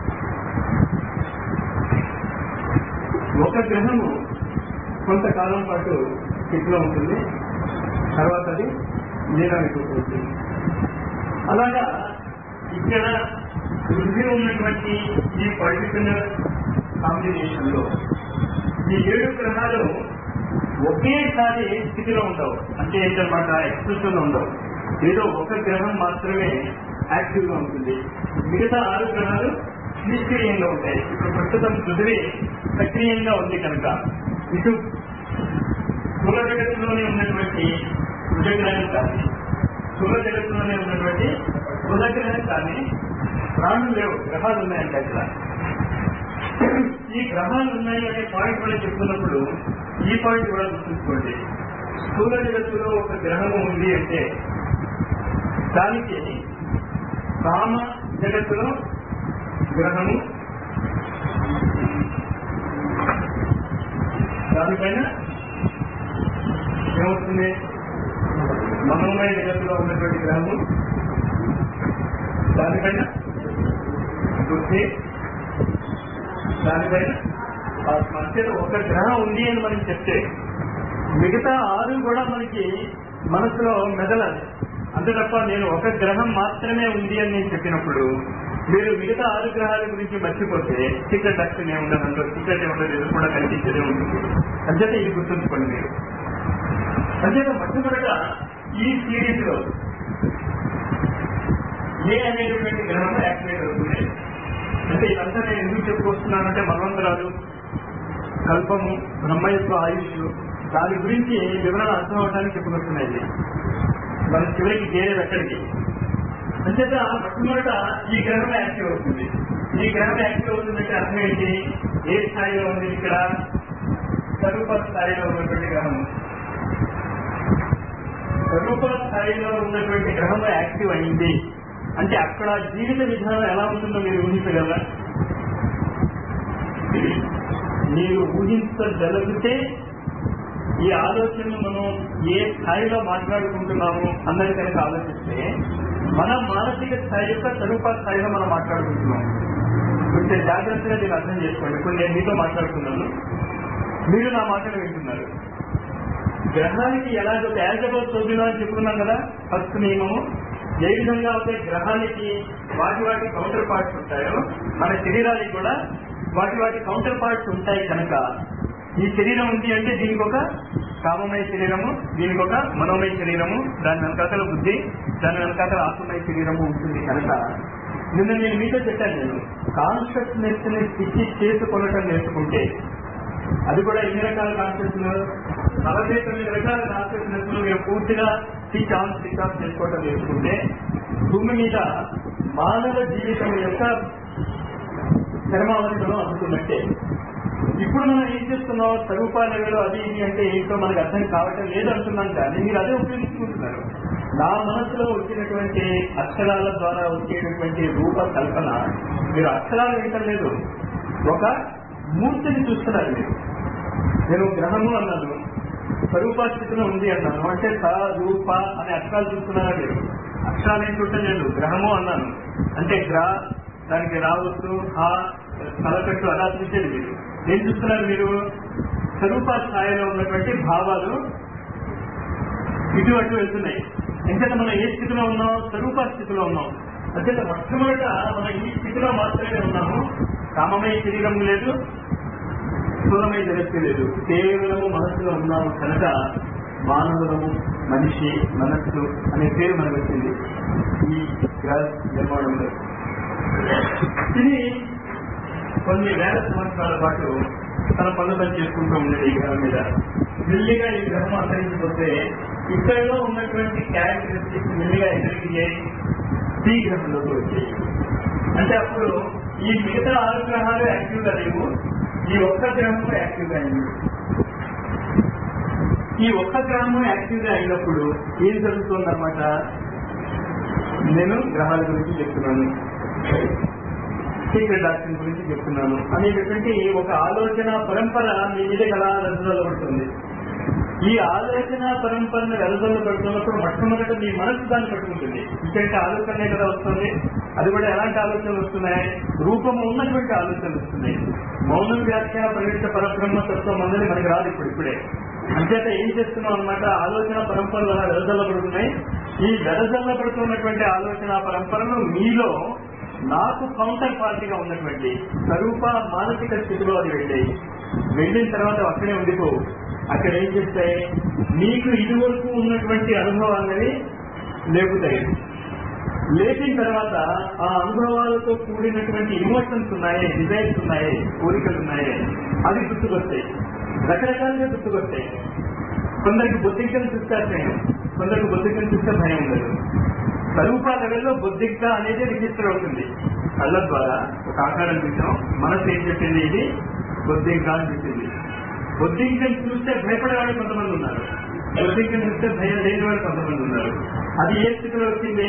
ఒక గ్రహము కొంతకాలం పాటు స్థితిలో ఉంటుంది తర్వాత అది నీరానికి ఉంటుంది అలాగా ఇక్కడ వృద్ధి ఉన్నటువంటి ఈ పర్టికులర్ కాంబినేషన్ లో ఈ ఏడు గ్రహాలు ఒకేసారి స్థితిలో ఉండవు అంటే ఏంటన్నమాట ఎక్స్ప్రెషన్ ఉండవు ఏదో ఒక గ్రహం మాత్రమే యాక్టివ్ గా ఉంటుంది మిగతా ఆరు గ్రహాలు నిష్క్రియంగా ఉంటాయి ఇప్పుడు ప్రస్తుతం పృథివీ సక్రియంగా ఉంది కనుక ఇటు స్థూల జగత్తులోనే ఉన్నటువంటి కుజగ్రహం కానీ స్థూల జగత్తులోనే ఉన్నటువంటి బుధగ్రహం కానీ ప్రాణులు లేవు గ్రహాలు ఉన్నాయంటే అక్కడ ఈ గ్రహాలు ఉన్నాయి అనే పాయింట్ కూడా చెప్తున్నప్పుడు ఈ పాయింట్ కూడా గుర్తుంచుకోండి స్థూల జగత్తులో ఒక గ్రహము ఉంది అంటే దానికి కామ జగత్తులో గ్రహము దానిపైన ఏమవుతుంది మనోమయ జగత్తులో ఉన్నటువంటి గ్రహము దానిపైన బుద్ధి దానిపైన ఆత్మ అంటే ఒక గ్రహం ఉంది అని మనం చెప్తే మిగతా ఆరు కూడా మనకి మనసులో మెదలాలి అంతే తప్ప నేను ఒక గ్రహం మాత్రమే ఉంది అని నేను చెప్పినప్పుడు మీరు మిగతా ఆరు గ్రహాల గురించి మర్చిపోతే సీక్రెట్ డాక్టర్ ఏముండదు అందులో సీక్రెట్ ఏముండదు ఇది కూడా కనిపించేదే ఉంటుంది అంచేత ఇది గుర్తుంచుకోండి మీరు అంచేత మొట్టమొదట ఈ సిరీస్ లో ఏ అనేటువంటి గ్రహం యాక్టివేట్ అవుతుంది అంటే ఇదంతా నేను ఎందుకు చెప్పుకొస్తున్నానంటే మన్వంతరాలు కల్పము బ్రహ్మ యొక్క ఆయుష్ దాని గురించి వివరణ అర్థం అవడానికి చెప్పుకొస్తున్నాయి మన చివరికి చేరేది ఎక్కడికి అంచేత మొట్టమొదట ఈ గ్రహం యాక్టివ్ అవుతుంది ఈ గ్రహం యాక్టివ్ అవుతుందంటే అర్థం ఏంటి ఏ స్థాయిలో ఉంది ఇక్కడ స్వరూప స్థాయిలో ఉన్నటువంటి గ్రహం స్వరూప స్థాయిలో ఉన్నటువంటి గ్రహం యాక్టివ్ అయింది అంటే అక్కడ జీవిత విధానం ఎలా ఉంటుందో మీరు ఊహించగలరా మీరు ఊహించగలిగితే ఈ ఆలోచనను మనం ఏ స్థాయిలో మాట్లాడుకుంటున్నాము అన్నది కనుక ఆలోచిస్తే మన మానసిక స్థాయి యొక్క స్వరూప స్థాయిలో మనం మాట్లాడుకుంటున్నాం కొంచెం జాగ్రత్తగా దీన్ని అర్థం చేసుకోండి ఇప్పుడు నేను మీతో మాట్లాడుతున్నాను మీరు నా మాటలు వింటున్నారు గ్రహానికి ఎలాగో యాజబో చోదిలో అని చెప్పుకున్నాం కదా ఫస్ట్ నియమము ఏ విధంగా అయితే గ్రహానికి వాటి వాటి కౌంటర్ పార్ట్స్ ఉంటాయో మన శరీరానికి కూడా వాటి వాటి కౌంటర్ పార్ట్స్ ఉంటాయి కనుక ఈ శరీరం ఉంది అంటే దీనికి ఒక కామమయ శరీరము దీనికి ఒక మనోమయ శరీరము దాని వెనకాతల బుద్ధి దాని వెనకాతల ఆత్మమయ శరీరము ఉంటుంది కనుక నిన్న నేను మీతో చెప్పాను నేను కాన్షియస్నెస్ ని స్థితి చేసుకొనటం నేర్చుకుంటే అది కూడా ఎన్ని రకాల కాన్షియస్నెస్ నలభై తొమ్మిది రకాల కాన్షియస్నెస్ మీరు పూర్తిగా స్విచ్ ఆన్ స్విచ్ ఆఫ్ చేసుకోవటం నేర్చుకుంటే భూమి మీద మానవ జీవితం యొక్క చరమావధిలో అందుతున్నట్టే ఇప్పుడు మనం ఏం చేస్తున్నాం స్వరూప లెవెల్ అది ఇది అంటే ఏంటో మనకు అర్థం కావటం లేదు అంటున్నాం కానీ మీరు అదే ఉపయోగించుకుంటున్నారు నా మనసులో వచ్చినటువంటి అక్షరాల ద్వారా వచ్చేటటువంటి రూప కల్పన మీరు అక్షరాలు వింటలేదు ఒక మూర్తిని చూస్తున్నారు మీరు నేను గ్రహము అన్నాను స్వరూపాస్థితిలో ఉంది అన్నాను అంటే స రూప అనే అక్షరాలు చూస్తున్నారా మీరు అక్షరాలు ఏం చూడలేదు గ్రహము అన్నాను అంటే గ్ర దానికి రావచ్చు హా తలకట్టు అలా చూసేది మీరు ఏం చూస్తున్నారు మీరు స్వరూప స్థాయిలో ఉన్నటువంటి భావాలు ఇటు అటు వెళ్తున్నాయి ఎందుకంటే మనం ఏ స్థితిలో ఉన్నాం స్వరూప స్థితిలో ఉన్నాం అంటే మొట్టమొదట మనం ఈ స్థితిలో మాత్రమే ఉన్నాము కామమయ శరీరం లేదు స్థూలమై జగత్తు లేదు కేవలము మనస్సులో ఉన్నాము కనుక మానవులము మనిషి మనస్సు అనే పేరు మనకు వచ్చింది ఈ గ్రహ నిర్మాణంలో ఇది కొన్ని వేల సంవత్సరాల పాటు తన పనులు తను చేసుకుంటూ ఉండేది ఈ గ్రహం మీద మెల్లిగా ఈ గ్రహం అంతరించిపోతే ఇక్కడలో ఉన్నటువంటి క్యారెక్టరిస్టిక్స్ మెల్లిగా ఎక్కడికి ఈ గ్రహంలోకి వచ్చాయి అంటే అప్పుడు ఈ మిగతా ఆరు గ్రహాలు యాక్టివ్ గా లేవు ఈ ఒక్క గ్రహము యాక్టివ్ గా అయింది ఈ ఒక్క గ్రహము యాక్టివ్ గా అయినప్పుడు ఏం జరుగుతుందన్నమాట నేను గ్రహాల గురించి చెప్తున్నాను సీక్రెట్ డాక్టర్ గురించి చెప్తున్నాను అనేటటువంటి ఒక ఆలోచన పరంపర మీ మీద ఎలా వెదజల్లబడుతుంది ఈ ఆలోచన పరంపరను వెదజల్లబడుతున్నప్పుడు మొట్టమొదట మీ మనసు దాన్ని పట్టుకుంటుంది ఇటువంటి ఆలోచనే కదా వస్తుంది అది కూడా ఎలాంటి ఆలోచనలు వస్తున్నాయి రూపము ఉన్నటువంటి ఆలోచనలు వస్తున్నాయి మౌనం వ్యాఖ్య ప్రవేశ పరబ్రహ్మ తత్వం అనేది మనకి రాదు ఇప్పుడు ఇప్పుడే అంచేత ఏం చేస్తున్నాం అనమాట ఆలోచన పరంపరలు అలా వెదజల్లబడుతున్నాయి ఈ వెదజల్లబడుతున్నటువంటి ఆలోచన పరంపరను మీలో నాకు కౌంటర్ పార్టీగా ఉన్నటువంటి స్వరూప మానసిక స్థితిలో అది వెళ్ళాయి వెళ్ళిన తర్వాత అక్కడే ఉండిపో అక్కడ ఏం చేస్తాయి నీకు ఇదివరకు ఉన్నటువంటి అనుభవాలని లేపుతాయి లేచిన తర్వాత ఆ అనుభవాలతో కూడినటువంటి ఇమోషన్స్ ఉన్నాయి డిజైన్స్ ఉన్నాయి కోరికలు ఉన్నాయి అవి గుర్తుకొస్తాయి రకరకాలుగా గుర్తుకొస్తాయి కొందరికి బొద్దింకలు చూస్తే భయం కొందరికి బొద్దింకలు చూస్తే భయం ఉండదు స్వరూప లెవెల్లో బొద్దింక అనేది రిజిస్టర్ అవుతుంది కళ్ళ ద్వారా ఒక ఆకారం చూసాం మనసు ఏం చెప్పింది ఇది బొద్దింక అని చెప్పింది బొద్దింకను చూస్తే భయపడేవాళ్ళు కొంతమంది ఉన్నారు బొద్దింకను చూస్తే భయం లేని వాళ్ళు కొంతమంది ఉన్నారు అది ఏ స్థితిలో వచ్చింది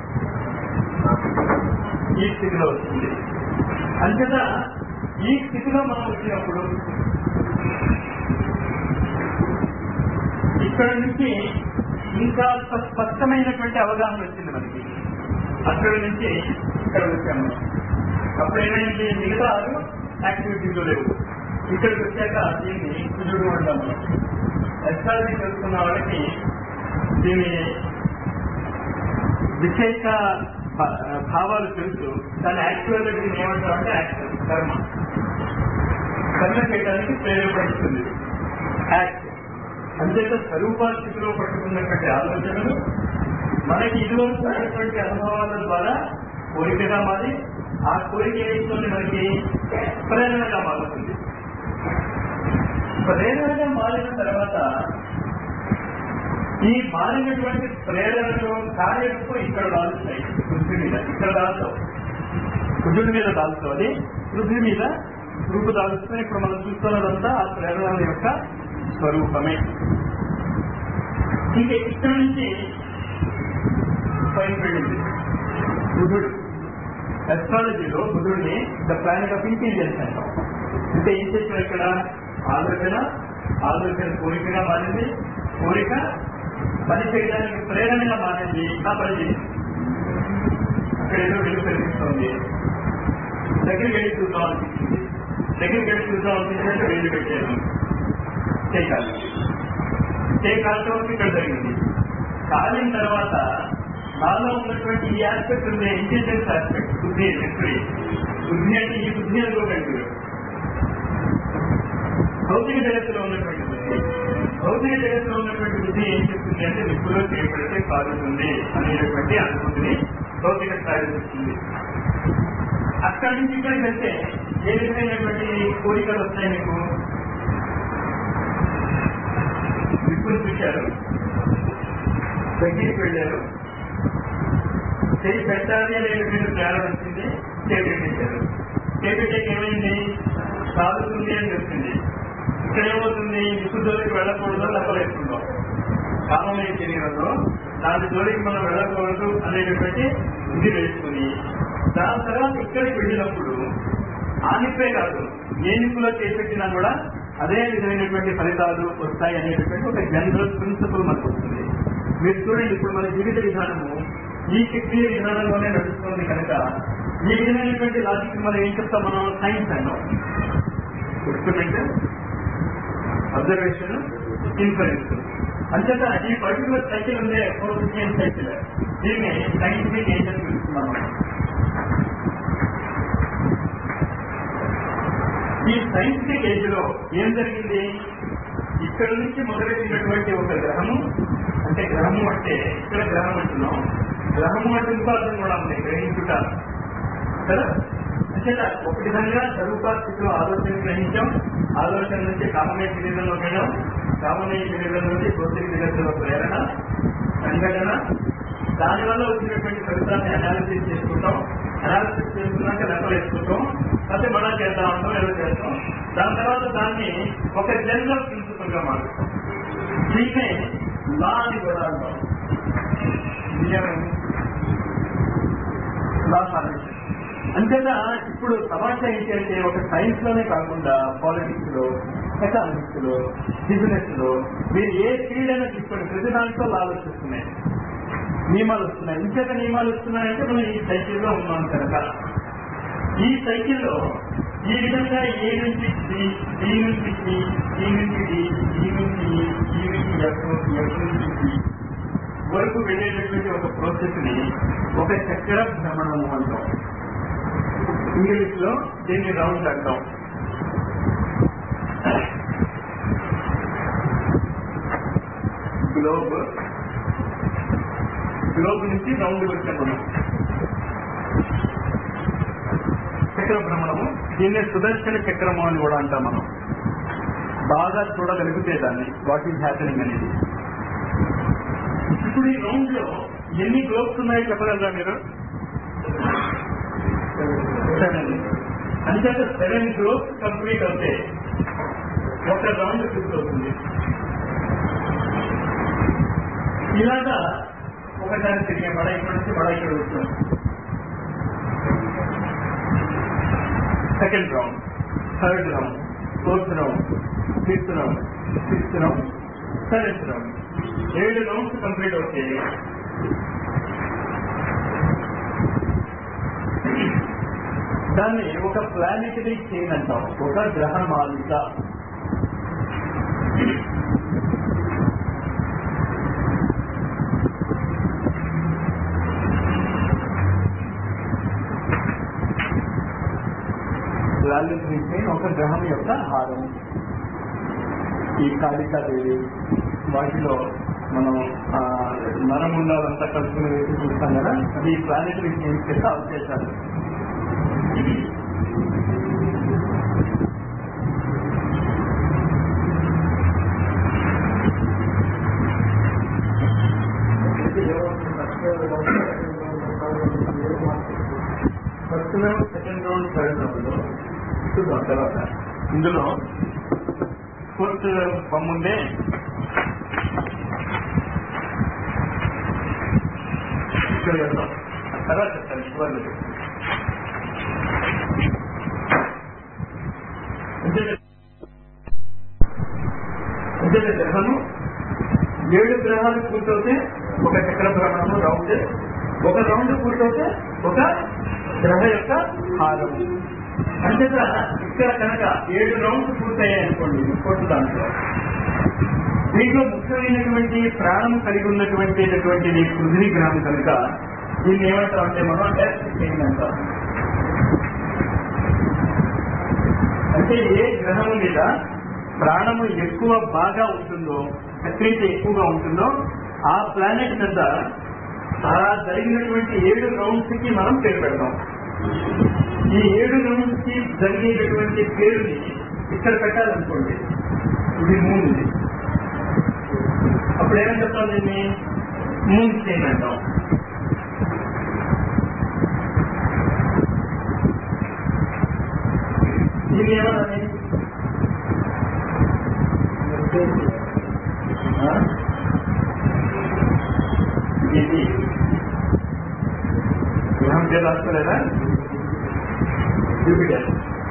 ఈ స్థితిలో వచ్చింది అంతేత ఈ స్థితిలో మనం వచ్చినప్పుడు ఇక్కడ నుంచి ఇంకా స్పష్టమైనటువంటి అవగాహన వచ్చింది మనకి అక్కడ నుంచి ఇక్కడ వచ్చాము అప్పుడు ఏమైంది మిగతా ఆరు యాక్టివిటీలో లేవు ఇక్కడికి వచ్చాక దీన్ని కుజుడు అంటాం మనం ఎస్ట్రాలజీ తెలుసుకున్న వాళ్ళకి దీని విశేష భావాలు తెలుసు దాని యాక్చువల్ దీన్ని ఏమంటాం అంటే యాక్షన్ కర్మ కర్మ చేయడానికి ప్రేరేపడుతుంది యాక్ట్ అంతేత స్వరూపాస్థితిలో పట్టుకున్నటువంటి ఆలోచనలు మనకి ఇదివరకు ఉన్నటువంటి అనుభవాల ద్వారా కోరికగా మారి ఆ కోరిక ఏమిటోని మనకి ప్రేరణగా మారుతుంది ప్రేరణగా మారిన తర్వాత ఈ మారినటువంటి ప్రేరణలో కార్యకు ఇక్కడ దాల్చుతాయి పృథ్వీ మీద ఇక్కడ దాల్తావు కుజుడి మీద దాల్తావు అది పృథ్వీ మీద రూపు దాల్చుకుని ఇప్పుడు మనం చూస్తున్నదంతా ఆ ప్రేరణ యొక్క స్వరూపమే ఇంకా ఇక్కడ నుంచి పైకి వెళ్ళింది బుధుడు ఎస్ట్రాలజీలో బుధుడిని ద ప్లానెట్ ఆఫ్ ఇంటెలిజెన్స్ అంటాం అంటే ఏం చేసిన ఇక్కడ ఆలోచన ఆలోచన కోరికగా మారింది కోరిక పని చేయడానికి ప్రేరణగా మారింది ఆ పని చేసింది అక్కడ ఏదో వెలుగు కనిపిస్తోంది దగ్గరికి వెళ్ళి చూద్దాం అనిపించింది దగ్గరికి వెళ్ళి చూద్దాం అనిపించినట్టు వెళ్ళి పెట్టాను చేయకాలి చేయకాలతో ఇక్కడ జరిగింది కాలిన తర్వాత నాలో ఉన్నటువంటి ఈ ఆస్పెక్ట్ ఉంది ఇంటెలిజెన్స్ ఆస్పెక్ట్ బుద్ధి మెమరీ బుద్ధి అంటే ఈ బుద్ధి అనుకోకండి భౌతిక జగత్తులో ఉన్నటువంటి బుద్ధి భౌతిక జగత్తులో ఉన్నటువంటి బుద్ధి ఏం చెప్తుంది అంటే నిప్పులో చేపడితే కాలుతుంది అనేటటువంటి అనుభూతిని భౌతిక స్థాయి వస్తుంది అక్కడి నుంచి ఇక్కడికి వెళ్తే ఏ విధమైనటువంటి కోరికలు వస్తాయి మీకు విప్పులు చూశారు దగ్గరికి వెళ్ళారు చేయి పెట్టాలి అనేటువంటి ప్రేరణ వచ్చింది చేయి పెట్టేశారు చేయి పెట్టాక ఏమైంది సాగుతుంది అని చెప్తుంది ఇక్కడ ఏమవుతుంది విప్పు జోలికి వెళ్ళకూడదు లెక్కలేసుకుంటాం కామమైన శరీరంలో దాని జోలికి మనం వెళ్ళకూడదు అనేటటువంటి ఇది వేసుకుని దాని తర్వాత ఇక్కడికి వెళ్ళినప్పుడు ఆ నిప్పే కాదు ఏ నిప్పులో చేపెట్టినా కూడా అదే విధమైనటువంటి ఫలితాలు వస్తాయి అనేటటువంటి ఒక జనరల్ ప్రిన్సిపల్ మనకు వస్తుంది మీరు చూడండి ఇప్పుడు మన జీవిత విధానము ఈ శక్తియ విధానంలోనే నడుస్తుంది కనుక ఈ విధమైనటువంటి లాజిక్ మనం ఏం చెప్తాం మనం సైన్స్ అన్నాం ఎక్స్పెరిమెంట్ అబ్జర్వేషన్ ఇన్ఫరెన్స్ అంతేత ఈ పర్టికులర్ సైకిల్ ఉందే ఫోర్ఫిషియన్ సైకిల్ దీన్ని సైంటిఫిక్ ఏజ్ అని పిలుస్తున్నాం మనం ఈ సైంటిఫిక్ ఏజ్ లో ఏం జరిగింది ఇక్కడ నుంచి మొదలెట్టినటువంటి ఒక గ్రహము అంటే గ్రహము అంటే ఇక్కడ గ్రహం అంటున్నాం గ్రహము అంటే ఇంకో అర్థం కూడా ఉంది గ్రహించుట కదా అంటే ఒక విధంగా స్వరూప స్థితిలో ఆలోచన గ్రహించాం ఆలోచన నుంచి కామమయ శరీరంలో వెళ్ళాం కామమయ శరీరం నుంచి భౌతిక జగత్తులో ప్రేరణ సంఘటన దానివల్ల వచ్చినటువంటి ఫలితాన్ని అనాలిసిస్ చేసుకుంటాం అనాలిసిస్ చేసుకున్నాక లెక్కలు వేసుకుంటాం అయితే మనం చేద్దాం అంటాం ఏదో చేస్తాం దాని తర్వాత దాన్ని ఒక జనరల్ ప్రిన్సిపల్ గా మారుస్తాం దీన్నే లా అని కూడా అంటాం లా ఫార్మేషన్ అంతేనా ఇప్పుడు సమాజం ఏంటి అంటే ఒక సైన్స్ లోనే కాకుండా పాలిటిక్స్ లో ఎకానమిక్స్ లో బిజినెస్ లో మీరు ఏ ఫీల్డ్ అయినా తీసుకోండి ప్రతి దాంట్లో ఆలోచిస్తున్నాయి నియమాలు వస్తున్నాయి ఇంకేత నియమాలు వస్తున్నాయంటే మనం ఈ సైకిల్లో ఉన్నాం కనుక ఈ సైకిల్లో ఈ విధంగా ఏ నుంచి డి డి నుంచి డి డి నుంచి డి డి నుంచి ఈ డి నుంచి ఎఫ్ ఎఫ్ నుంచి డి వరకు వెళ్ళేటటువంటి ఒక ప్రాసెస్ ని ఒక చక్ర భ్రమణము అంటాం ఇంగ్లీష్ లో దీన్ని రౌండ్ అంటాం గ్లోబ్ గ్లోబ్ నుంచి రౌండ్ వచ్చాం మనం చక్ర భ్రమణము దీన్నే సుదర్శన చక్రము అని కూడా అంటాం మనం బాగా చూడగలిగితే దాన్ని వాట్ ఈజ్ హ్యాపెనింగ్ అనేది ఇప్పుడు ఈ రౌండ్ లో ఎన్ని గ్లోబ్స్ ఉన్నాయో చెప్పగలరా మీరు సెవెన్ అంటే సెవెన్ గ్లోబ్స్ కంప్లీట్ అవుతే ఒక రౌండ్ పూర్తవుతుంది ఇలాగా ఒకసారి తిరిగే బడ ఇక్కడ నుంచి బడ ఇక్కడ వస్తుంది second round third round fourth round fifth round sixth round seventh round ఏడు రౌండ్స్ కంప్లీట్ అవుతాయి దాన్ని ఒక ప్లానెటరీ చైన్ అంటాం ఒక గ్రహ మాలిక ప్లానెటరీ చైన్ ఒక గ్రహం యొక్క హారం ఈ కాళికాదేవి వాటిలో మనం నరముండాలంతా కలుసుకుని వేసి చూస్తాం కదా అది ప్లానెటరీ చైన్స్ యొక్క అవశేషాలు first round second round third round చూద్దాం తర్వాత ఇందులో ఫోర్త్ బొమ్ముందే ఇక్కడ వెళ్దాం తర్వాత చెప్తాను చివరిలో అంటే గ్రహము ఏడు గ్రహాలు పూర్తవుతే ఒక చక్ర భ్రమణము రౌండ్ ఒక రౌండ్ పూర్తవుతే ఒక గ్రహ యొక్క హారం అంతేత ఇక్కడ కనుక ఏడు రౌండ్స్ పూర్తయ్యాయి అనుకోండి ఇంకోటి దాంట్లో దీంట్లో ముఖ్యమైనటువంటి ప్రాణం కలిగి ఉన్నటువంటి పృథ్వీ గ్రహం కనుక దీన్ని ఏమంటాం అంటే మనం టెస్ట్ చేయండి అంటే ఏ గ్రహము మీద ప్రాణము ఎక్కువ బాగా ఉంటుందో ప్రక్రియ ఎక్కువగా ఉంటుందో ఆ ప్లానెట్ మీద ఆ జరిగినటువంటి ఏడు రౌండ్స్ కి మనం పేరు పెడతాం ఈ ఏడు నుంచి జరిగేటటువంటి పేరుని ఇక్కడ పెట్టాలనుకోండి ఇది మూన్ ఇది అప్పుడు ఏమని చెప్తాం దీన్ని మూన్ చైన్ అంటాం దీన్ని ఏమన్నా ఇది గ్రహం పేరు రాసుకోలేదా జూపిటర్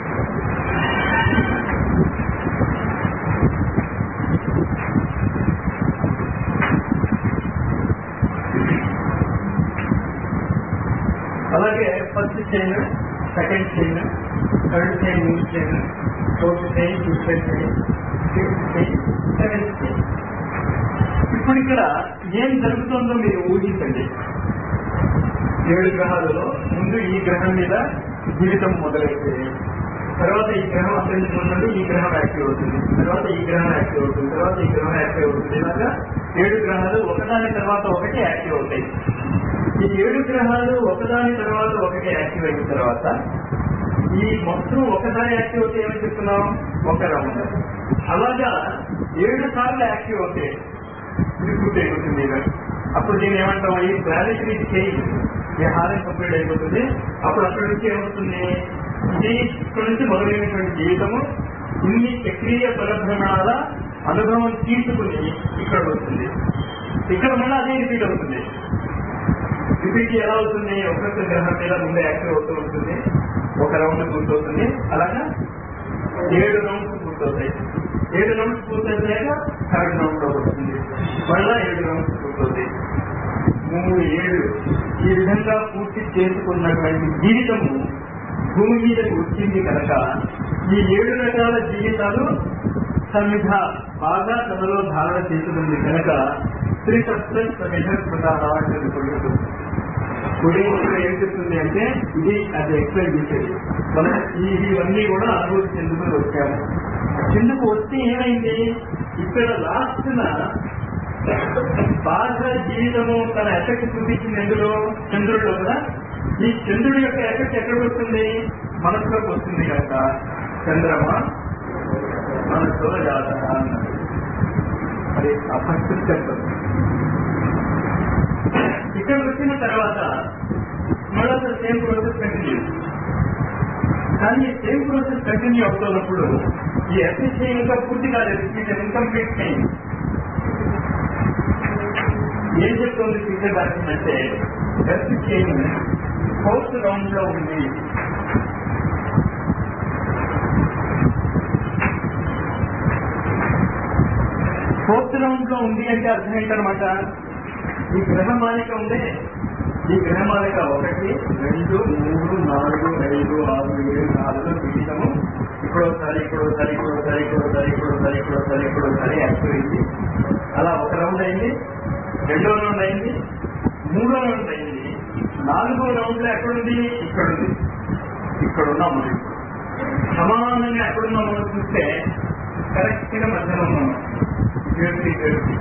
అలాగే first chain second chain third chain మూడు chain fourth chain fifth chain sixth chain seventh chain ఇప్పుడు ఇక్కడ ఏం జరుగుతుందో మీరు ఊహించండి ఏడు గ్రహాలలో ముందు ఈ గ్రహం మీద జీవితం మొదలైతే తర్వాత ఈ గ్రహం అంతరించుకున్నది ఈ గ్రహం యాక్టివ్ అవుతుంది తర్వాత ఈ గ్రహం యాక్టివ్ అవుతుంది తర్వాత ఈ గ్రహం యాక్టివ్ అవుతుంది ఇలాగా ఏడు గ్రహాలు ఒకదాని తర్వాత ఒకటి యాక్టివ్ అవుతాయి ఈ ఏడు గ్రహాలు ఒకదాని తర్వాత ఒకటి యాక్టివ్ అయిన తర్వాత ఈ మొత్తం ఒకసారి యాక్టివ్ అవుతే ఏమని చెప్తున్నాం ఒక రౌండ్ అలాగా ఏడు సార్లు యాక్టివ్ అవుతాయి ఇది పూర్తి అయిపోతుంది ఇలా. అప్పుడు దీన్ని ఏమంటాం ఈ ప్లానెటరీ చేంజ్ ఈ హారం కంప్లీట్ అయిపోతుంది అప్పుడు అక్కడి నుంచి ఏమవుతుంది ఇది ఇక్కడ నుంచి మొదలైనటువంటి జీవితము ఇన్ని చక్రీయ పరభ్రమణాల అనుభవం తీసుకుని ఇక్కడ వస్తుంది ఇక్కడ మళ్ళీ అదే రిపీట్ అవుతుంది రిపీట్ ఎలా అవుతుంది ఒక్కొక్క గ్రహం మీద ముందే యాక్టివ్ అవుతూ ఉంటుంది ఒక రౌండ్ పూర్తవుతుంది అలాగా ఏడు రౌండ్స్ పూర్తవుతాయి ఏడు రౌండ్స్ పూర్తయినాక థర్డ్ రౌండ్ లో వస్తుంది మళ్ళా ఏడు రౌండ్స్ పూర్తవుతాయి మూడు ఏడు ఈ విధంగా పూర్తి చేసుకున్నటువంటి జీవితము భూమి మీదకి వచ్చింది కనుక ఈ ఏడు రకాల జీవితాలు సమిధ బాగా తనలో ధారణ చేసుకుంది కనుక త్రిసప్త సమిధ ప్రధాన కుడి ఇక్కడ ఏం చెప్తుంది అంటే ఇది అది ఎక్స్ప్లెయిన్ చేసేది మనం ఈ ఇవన్నీ కూడా అనుభూతి చెందుకుని వచ్చాము చెందుకు వస్తే ఏమైంది ఇక్కడ లాస్ట్ బాగా జీవితము తన ఎఫెక్ట్ చూపించింది ఎందులో చంద్రుడిలో కదా ఈ చంద్రుడి యొక్క ఎఫెక్ట్ ఎక్కడికి వస్తుంది మనసులోకి వస్తుంది కనుక చంద్రమ మనసులో జాతక అన్నాడు మరి ఆ ఫస్ట్ చెప్తారు ఇక్కడ వచ్చిన తర్వాత మళ్ళీ సేమ్ ప్రాసెస్ కంటిన్యూ కానీ సేమ్ ప్రాసెస్ కంటిన్యూ అవుతున్నప్పుడు ఈ ఎఫ్ఎస్ఐ ఇంకా పూర్తి కాలేదు ఇట్ ఇన్కంప్లీట్ చేంజ్ ఏం చెప్తుంది ఫ్యూచర్ డాక్టర్ అంటే ఎర్త్ చైన్ ఫోర్త్ రౌండ్ లో ఉంది ఫోర్త్ రౌండ్ లో ఉంది అంటే అర్థం ఏంటనమాట ఈ గ్రహమాలిక ఉందే ఈ గ్రహమాలిక ఒకటి రెండు మూడు నాలుగు ఐదు ఆరు ఏడు నాలుగు జీవితము ఇప్పుడోసారి ఇప్పుడోసారి ఇప్పుడోసారి ఇప్పుడోసారి ఇప్పుడోసారి ఇప్పుడోసారి ఇప్పుడోసారి యాక్టివ్ అయింది అలా ఒక రౌండ్ అయింది రెండో రౌండ్ అయింది మూడో రౌండ్ అయింది నాలుగో రౌండ్ లో ఎక్కడుంది ఇక్కడుంది ఇక్కడ ఉన్నాం మనం సమానంగా ఎక్కడున్నాం మనం చూస్తే కరెక్ట్ గా మధ్యలో ఉన్నాం ఏడుకి ఏడుకి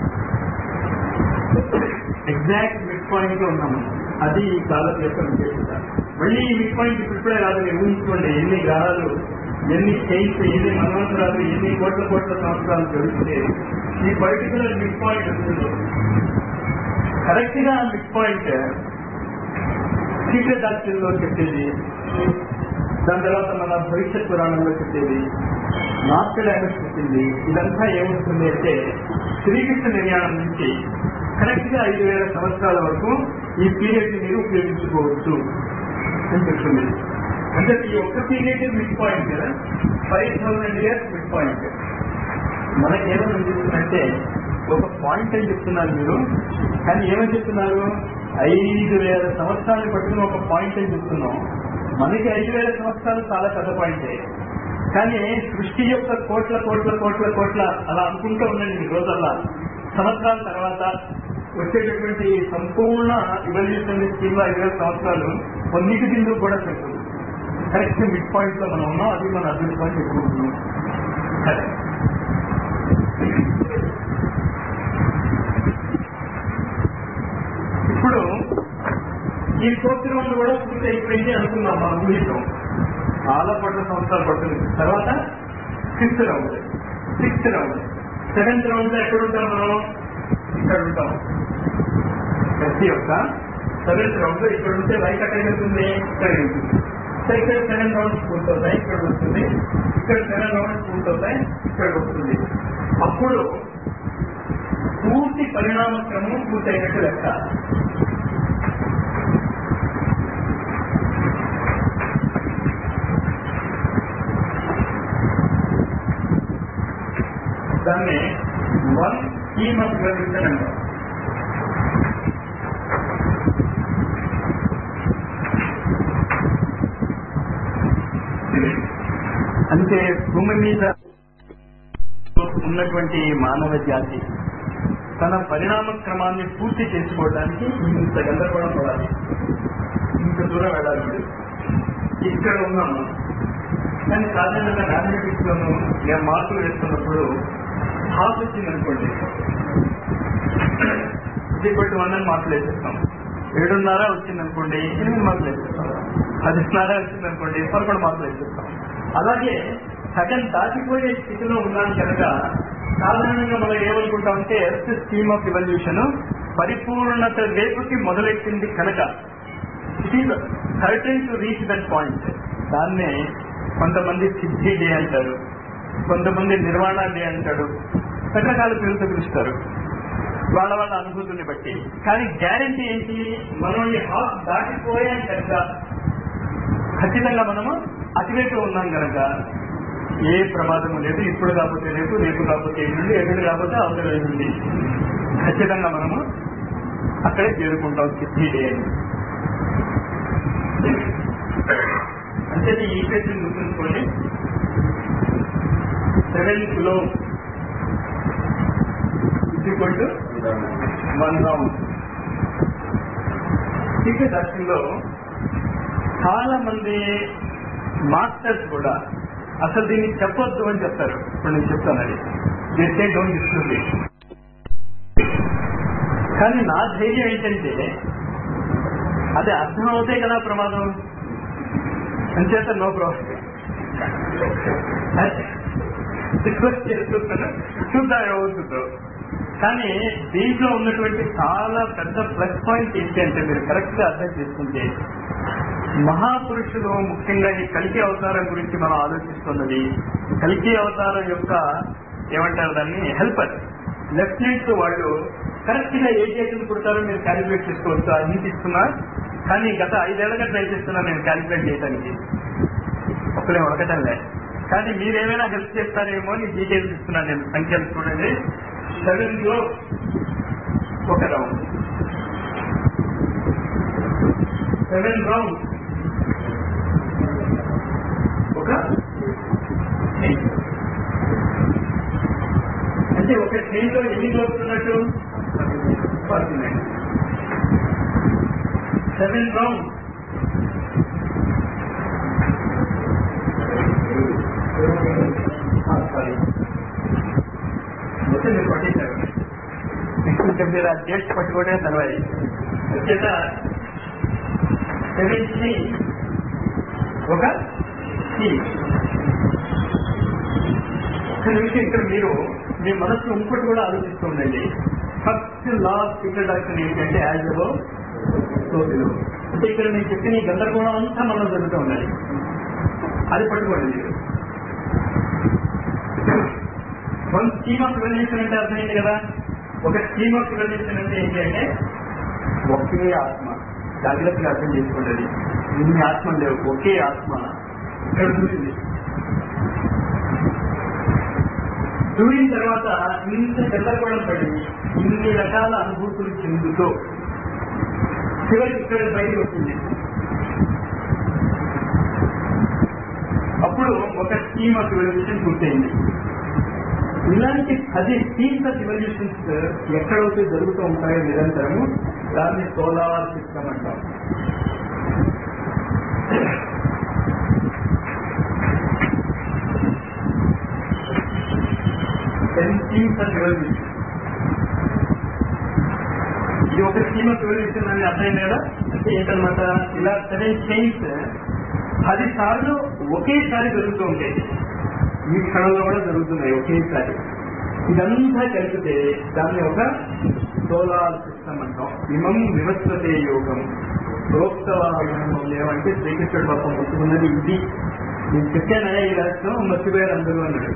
ఎగ్జాక్ట్ మిడ్ పాయింట్ లో ఉన్నాము అది ఈ కాలం యొక్క విశేషత మళ్ళీ ఈ మిడ్ పాయింట్ ఇప్పుడే రాదు మీరు ఊహించుకోండి ఎన్ని గ్రహాలు ఎన్ని చైన్స్ ఎన్ని మనవంతరాలు ఎన్ని కోట్ల కోట్ల సంవత్సరాలు జరిగితే ఈ పర్టికులర్ మిడ్ పాయింట్ వస్తుందో కరెక్ట్ గా మిడ్ పాయింట్ సీక్రెట్ డాక్టర్ లో చెప్పేది దాని తర్వాత మన భవిష్యత్ పురాణంలో చెప్పేది నాస్టర్ డైమెన్స్ చెప్పింది ఇదంతా ఏమవుతుంది అంటే శ్రీకృష్ణ నిర్యాణం నుంచి కరెక్ట్ గా ఐదు వేల సంవత్సరాల వరకు ఈ పీరియడ్ ని మీరు ఉపయోగించుకోవచ్చు అని చెప్తుంది అంటే ఈ ఒక్క period mid point five thousand years mid point మనకేమని అనిపిస్తుందంటే ఒక పాయింట్ అని చెప్తున్నారు మీరు కానీ ఏమని చెప్తున్నారు ఐదు వేల సంవత్సరాలు పట్టుకుని ఒక పాయింట్ అని చెప్తున్నాం మనకి ఐదు వేల సంవత్సరాలు చాలా పెద్ద పాయింటే కానీ సృష్టి యొక్క కోట్ల కోట్ల కోట్ల కోట్ల అలా అనుకుంటూ ఉండండి ఈ రోజల్లా సంవత్సరాల తర్వాత వచ్చేటటువంటి సంపూర్ణ ఇవల్యూషన్ స్కీమ్ లో ఐదు వేల సంవత్సరాలు కొన్నిటి బిందువు కూడా చెప్తుంది కరెక్ట్ మిడ్ పాయింట్ లో మనం ఉన్నాం అది మన అదృష్టం చెప్పుకుంటున్నాం కరెక్ట్ ఇప్పుడు ఈ ఫోర్త్ రౌండ్ కూడా పూర్తి అయిపోయింది అనుకున్నాం మా ఊహితం చాలా కోట్ల సంవత్సరాలు పడుతుంది తర్వాత fifth round sixth round seventh round లో ఎక్కడ ఉంటాం మనం ఇక్కడ ఉంటాం ప్రతి ఒక్క సెవెంత్ రౌండ్ లో ఇక్కడ ఉంటే లైట్ అక్కడ ఉంటుంది ఇక్కడ ఉంటుంది సో ఇక్కడ సెవెన్ రౌండ్స్ పూర్తవుతాయి ఇక్కడ వస్తుంది ఇక్కడ సెవెన్ రౌండ్స్ పూర్తవుతాయి ఇక్కడ వస్తుంది అప్పుడు పూర్తి పరిణామ క్రమం పూర్తయినట్టు లెక్క దాన్ని వన్ స్కీమ్ ఆఫ్ రెవల్యూషన్ అంటాం అంటే భూమి మీద ఉన్నటువంటి మానవ జాతి తన పరిణామ క్రమాన్ని పూర్తి చేసుకోవడానికి ఇంత గందరగోళం పడాలి ఇంత దూరం వెళ్ళాలి వీడు. ఇక్కడ ఉన్నాము కానీ సాధారణంగా మ్యాథమెటిక్స్ లోను నేను మార్కులు వేస్తున్నప్పుడు హాఫ్ వచ్చింది అనుకోండి ఈక్వల్ టు వన్ అని మార్కులు వేసేస్తాం ఏడున్నర వచ్చింది అనుకోండి ఎనిమిది మార్కులు వేసేస్తాం పదిన్నర వచ్చింది అనుకోండి పదకొండు మార్కులు వేసేస్తాం అలాగే సగం దాటిపోయే స్థితిలో ఉన్నాను కనుక సాధారణంగా మనం ఏమనుకుంటామంటే ఎర్త్ స్కీమ్ ఆఫ్ ఇవల్యూషన్ పరిపూర్ణత వైపుకి మొదలెట్టింది కనుక it is certain to reach that point దాన్నే కొంతమంది సిద్ధి డే అంటారు కొంతమంది నిర్వాణ డే అంటాడు రకరకాల పేరుతో పిలుస్తారు వాళ్ళ వాళ్ళ అనుభూతుల్ని బట్టి కానీ గ్యారంటీ ఏంటి మనం ఈ హాఫ్ దాటిపోయాం కనుక ఖచ్చితంగా మనము అటువైపు ఉన్నాం కనుక ఏ ప్రమాదము లేదు ఇప్పుడు కాకపోతే రేపు రేపు కాకపోతే ఎల్లుండి ఎల్లుండి కాకపోతే అవతల ఎల్లుండి ఖచ్చితంగా మనము అక్కడే చేరుకుంటాం సిద్ధి డే అని అంటే ఈ ఈక్వేషన్ గుర్తుంచుకోండి seven kilo equal to one round టికె దర్శనంలో చాలా మంది మాస్టర్స్ కూడా అసలు దీన్ని చెప్పొద్దు అని చెప్తారు ఇప్పుడు నేను చెప్తాను అది చేస్తే డోంట్ డిస్కస్ కానీ నా ధైర్యం ఏంటంటే అది అర్థం అవుతే కదా ప్రమాదం అంచేత నో ప్రాబ్లం రిక్వెస్ట్ చేస్తున్నాను చూద్దాం ఏమవుతుందో కానీ దీంట్లో ఉన్నటువంటి చాలా పెద్ద ప్లస్ పాయింట్ ఏంటంటే మీరు కరెక్ట్ గా అర్థం చేసుకుంటే మహాపురుషులు ముఖ్యంగా ఈ కలికి అవతారం గురించి మనం ఆలోచిస్తున్నది కలికి అవతారం యొక్క ఏమంటారు దాన్ని హెల్పర్ లెఫ్టినెంట్స్ వాళ్ళు కరెక్ట్ గా ఏ చేతులు పుడతారో మీరు క్యాలిక్యులేట్ చేసుకోవచ్చు అన్ని తీసుకున్నా కానీ గత ఐదేళ్లుగా ట్రై చేస్తున్నా నేను క్యాలిక్యులేట్ చేయడానికి ఒక్కడే ఉడకటం లే కానీ మీరేమైనా హెల్ప్ చేస్తారేమో అని డీటెయిల్స్ ఇస్తున్నాను నేను సంఖ్యలు చూడండి సెవెన్ లో ఒక రౌండ్ సెవెన్ రౌండ్ ఒక ఎయిట్ అంటే ఒక ట్రైన్ లో ఎన్ని వస్తున్నట్టు పడుతున్నాయి సెవెన్ రౌండ్ సారీ మొత్తం మీరు పట్టించారు ఇంకా మీరు ఆ డేట్స్ పట్టుకోవడమే తర్వాత వచ్చేట సెవెన్ త్రీ ఒక సి ఒక్క నిమిషం ఇక్కడ మీరు మీ మనసులో ఇంకోటి కూడా ఆలోచిస్తూ ఉండండి ఫస్ట్ లా ఆఫ్ ఇంట్రడక్షన్ ఏంటంటే యాజ్ అబో సోదిలో అంటే ఇక్కడ నేను చెప్పిన ఈ గందరగోళం అంతా మనం జరుగుతూ ఉండాలి అది పట్టుకోండి మీరు వన్ స్కీమ్ ఆఫ్ రివల్యూషన్ అంటే అర్థమైంది కదా ఒక స్కీమ్ ఆఫ్ రివల్యూషన్ అంటే ఏంటి అంటే ఒకే ఆత్మ జాగ్రత్తగా అర్థం చేసుకుంటుంది ఇన్ని ఆత్మ లేవు ఒకే ఆత్మ ఇక్కడ చూసింది దూరిన తర్వాత ఇంత గందరగోళం పడి ఇన్ని రకాల అనుభూతులు చెందుతూ చివరికి ఇక్కడ బయటకు వచ్చింది అప్పుడు ఒక స్కీమ్ ఆఫ్ రివల్యూషన్ పూర్తయింది ఇలాంటి పది స్కీమ్స్ ఆఫ్ రివల్యూషన్స్ ఎక్కడైతే జరుగుతూ ఉంటాయో నిరంతరము దాన్ని సోలార్ సిస్టమ్ అంటాం టెన్ స్కీమ్స్ ఆఫ్ రివల్యూషన్ ఇది ఒక స్కీమ్ ఆఫ్ రివల్యూషన్ అని అర్థమైంది కదా అంటే ఏంటనమాట ఇలా సెవెన్ చైన్స్ పది సార్లు ఒకేసారి జరుగుతూ ఉంటాయి ఈ క్షణంలో కూడా జరుగుతున్నాయి ఒకేసారి ఇదంతా కలిపితే దాన్ని ఒక సోలార్ సిస్టమ్ అంటాం ఇమం వివస్వతే యోగం ప్రోక్తవాహనం ఏమంటే శ్రీకృష్ణుడు పాపం ముట్టుకున్నది ఇది నేను చెప్పానా ఈ రాష్ట్రం మర్చిపోయారు అందరూ అన్నాడు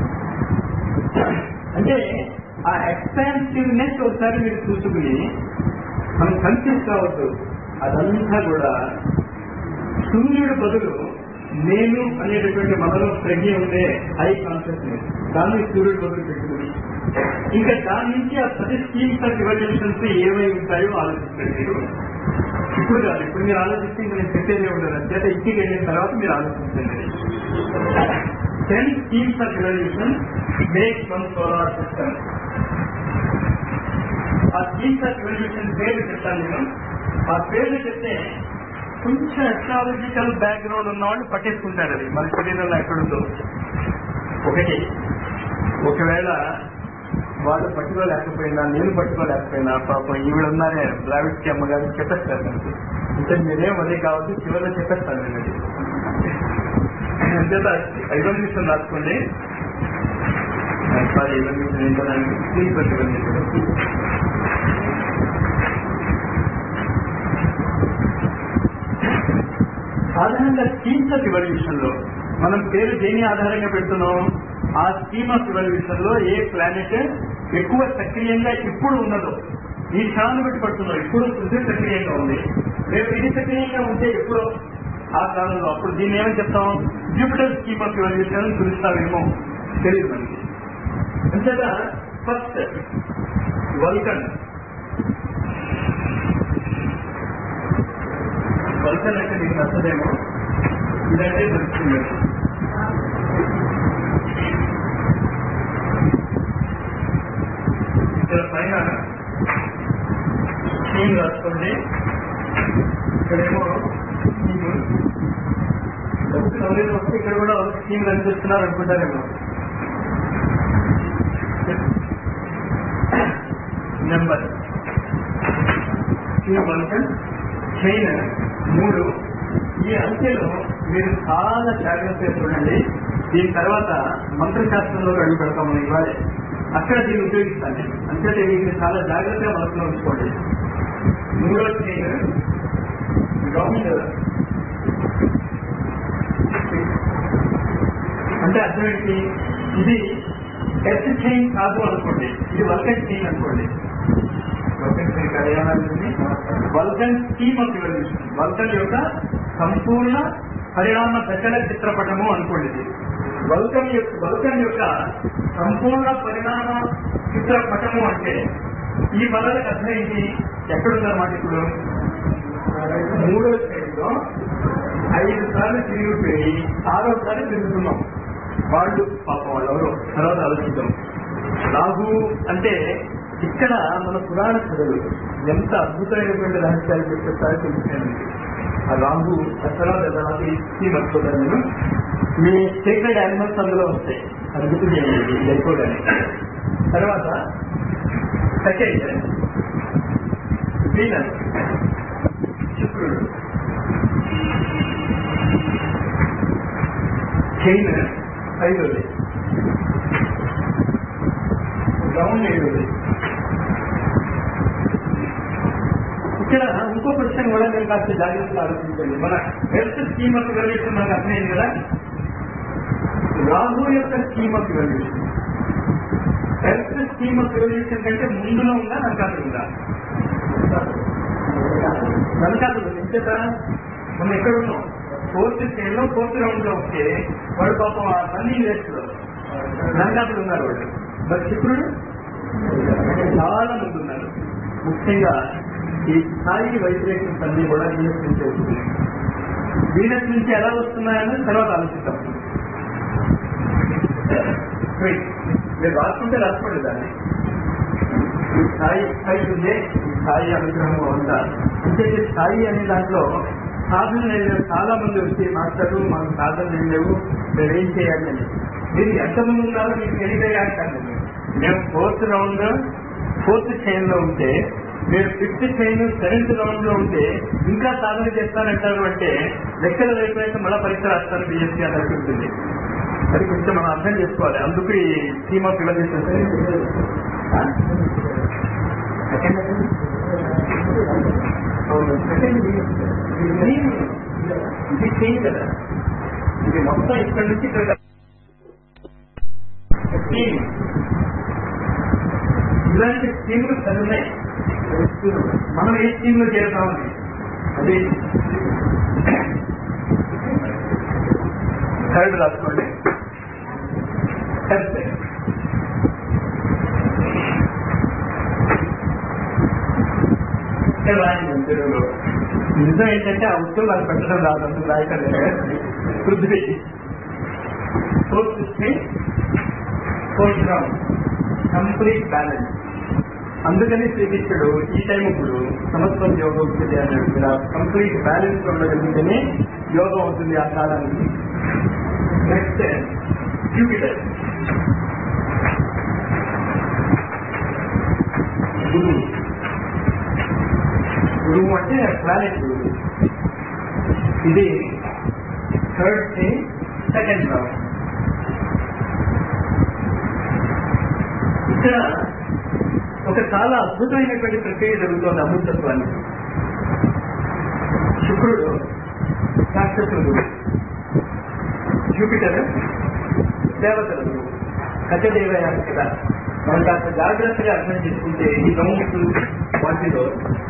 అంటే ఆ ఎక్స్పాన్సివ్నెస్ ఒకసారి మీరు చూసుకుని మనం కన్ఫ్యూజ్ కావద్దు అదంతా కూడా సూర్యుడు బదులు నేను అనేటటువంటి మనలో ప్రజ్ఞ ఉండే హై కాన్షియస్నెస్ దాన్ని సూర్యుడు బదులు పెట్టుకుని ఇంకా దాని నుంచి ఆ పది స్కీమ్స్ ఆఫ్ రివల్యూషన్స్ ఏమై ఉంటాయో ఆలోచించండి మీరు ఇప్పుడు కాదు ఇప్పుడు మీరు ఆలోచిస్తే ఇంకా నేను చెప్పేది ఉండదు అంచేత ఇంటికి వెళ్ళిన తర్వాత మీరు ఆలోచించండి ten schemes of revolution make one solar system ఆ స్కీమ్స్ ఆఫ్ రివల్యూషన్ పేర్లు చెప్తాను నేను ఆ పేర్లు చెప్తే కొంచెం ఎస్ట్రాలజికల్ బ్యాక్గ్రౌండ్ ఉన్న వాళ్ళు పట్టేసుకుంటారు అది మన శరీరంలో ఎక్కడుందో ఒకటి ఒకవేళ వాళ్ళు పట్టుకోలేకపోయినా నేను పట్టుకోలేకపోయినా పాపం ఈవిడ ఉన్నారే బ్లావిడ్కి అమ్మగారు చెప్పేస్తారు మనకి అంటే మీరేం అదే కావచ్చు చివరిలో చెప్పేస్తాను నేను అది అంచేత ఐదో నిమిషం రాసుకోండి సారీ ఐదో నిమిషం ఏంటంటే ప్లీజ్ పట్టుకోండి సాధారణంగా స్కీమ్స్ ఆఫ్ రివల్యూషన్ లో మనం పేరు దేని ఆధారంగా పెడుతున్నాం ఆ స్కీమ్ ఆఫ్ రివల్యూషన్ లో ఏ ప్లానెట్ ఎక్కువ సక్రియంగా ఇప్పుడు ఉన్నదో ఈ క్షణాన్ని బట్టి పడుతున్నాం ఇప్పుడు ఇది సక్రియంగా ఉంది రేపు ఇది సక్రియంగా ఉంటే ఎప్పుడు ఆ కాలంలో అప్పుడు దీన్ని ఏమని చెప్తాం జూపిటర్ స్కీమ్ ఆఫ్ రివల్యూషన్ అని పిలుస్తామేమో తెలియదు మనకి అంతేత ఫస్ట్ వల్కన్ వల్కన్ అంటే మీకు నచ్చదేమో ఇదంటే దొరుకుతుంది ఇక్కడ పైన స్కీమ్ రాసుకోండి ఇక్కడేమో స్కీమ్ ఎవరైనా వస్తే ఇక్కడ కూడా ఒక స్కీమ్ కనిపిస్తున్నారు అనుకుంటారేమో నెంబర్ స్కీమ్ వల్కన్ చైన్ మూడు ఈ అంకెలు మీరు చాలా జాగ్రత్తగా చూడండి దీని తర్వాత మంత్రశాస్త్రంలో అడుగు పెడతాము ఇవాళ అక్కడ దీన్ని ఉపయోగిస్తాను నేను అంతే వీటిని చాలా జాగ్రత్తగా మనసులో ఉంచుకోండి మూడో చైన్ గవర్నమెంట్ అంటే అర్థం ఏంటి ఇది ఎర్త్ చైన్ కాదు అనుకోండి ఇది వర్కన్ చైన్ అనుకోండి వర్కన్ చైన్ కాదు ఏమవుతుంది Vulcan scheme of revolution Vulcan యొక్క సంపూర్ణ పరిణామ దశల చిత్రపటము అనుకోండి ఇది వల్కన్ యొక్క వల్కన్ యొక్క సంపూర్ణ పరిణామ చిత్రపటము అంటే ఈ పదాలకు అర్థం ఏంటి ఎక్కడుందన్నమాట ఇప్పుడు మూడో స్టేజ్లో ఐదు సార్లు తిరిగిపోయి ఆరోసారి తిరుగుతున్నాం వాళ్ళు పాపం వాళ్ళు ఎవరు తర్వాత ఆలోచిద్దాం రాహు అంటే ఇక్కడ మన పురాణ కథలు ఎంత అద్భుతమైనటువంటి రహస్యాలు చెప్పేస్తారో తెలిసాను ఆ రాహు అసలు మర్చిపోతాను నేను మీ సీక్రెట్ యానిమల్స్ అందులో వస్తాయి అది గుర్తు చేయండి వెళ్ళిపోవడానికి తర్వాత సెకండ్ వీనస్ శుక్రుడు చైన్ ఐదోది గ్రౌండ్ ఏడోది ఇక్కడ ఇంకో క్వశ్చన్ కూడా నేను కాస్త జాగ్రత్తగా ఆలోచించండి మన హెల్త్ స్కీమ్ ఆఫ్ రివల్యూషన్ మనకు అర్థమైంది కదా రాహు యొక్క scheme of revolution health scheme of revolution కంటే ముందులో ఉందా వెనకాతలు ఉందా వెనకాతలు ఎంచేత మనం ఎక్కడ ఉన్నాం ఫోర్త్ స్టేజ్ లో ఫోర్త్ రౌండ్ లో వస్తే వాడు పాపం ఆ రన్నింగ్ రేస్ లో వెనకాతలు ఉన్నారు వాడు మరి శుక్రుడు చాలా మంది ఉన్నారు ముఖ్యంగా ఈ స్థాయి వైబ్రేషన్స్ అన్ని కూడా వీనస్ నుంచి వస్తున్నాయి వీనస్ నుంచి ఎలా వస్తున్నాయని తర్వాత ఆలోచిస్తాం Wait. మీరు రాసుకుంటే రాసుకోండి దాన్ని ఈ స్థాయి స్థాయి ఉందే ఈ స్థాయి అనుగ్రహం ఉందా అంటే ఈ స్థాయి అనే దాంట్లో సాధన లేవు చాలా మంది వచ్చి మాస్టరు మాకు సాధన ఏం లేవు మేము ఏం చేయాలి అని మీరు ఎంతమంది ఉన్నారో మీకు తెలియదే అంటాను మేము ఫోర్త్ రౌండ్ ఫోర్త్ చైన్ లో ఉంటే మీరు ఫిఫ్త్ చైన్ సెవెంత్ రౌండ్ లో ఉంటే ఇంకా సాధన చేస్తానంటారు అంటే లెక్కలు అయిపోయాక మళ్ళీ పరీక్ష రాస్తారు బిఎస్సీ అన్నట్టు ఉంటుంది అది కొంచెం మనం అర్థం చేసుకోవాలి అందుకు ఈ స్కీమ్ ఆఫ్ రిలైజేషన్ ఇది చేంజ్ కదా ఇది మొత్తం ఇక్కడి నుంచి ఇక్కడ స్కీమ్ ఇలాంటి స్కీములు చదివినాయి మనం ఏ స్కీమ్ లో చేరుతామని అది థర్డ్ రాసుకోండి థర్డ్ రాయండి తెలుగులో నిజం ఏంటంటే ఆ ఉత్తరం నాకు పెట్టడం రాదు అందుకు రాయటం లేదు Prithvi fourth stage fourth round complete balance అందుకని శ్రీకృష్ణుడు ఈ టైం ఇప్పుడు సమత్వం యోగం అవుతుంది అన్నాడు ఇలా కంప్లీట్ బ్యాలెన్స్ ఉండగలిగితేనే యోగం అవుతుంది ఆ కాలానికి నెక్స్ట్ జూపిటర్ గురువు గురువు అంటే ప్లానెట్ గురువు ఇది థర్డ్ థింగ్ సెకండ్ రౌండ్ ఇక్కడ ఒక చాలా అద్భుతమైనటువంటి ప్రక్రియ జరుగుతోంది అమృతత్వానికి శుక్రుడు రాక్షసుడు గురువు జూపిటర్ దేవతల గురువు కజదేవయాన్ని కదా మనం కాస్త జాగ్రత్తగా అర్థం చేసుకుంటే ఈ గౌములు వాటిలో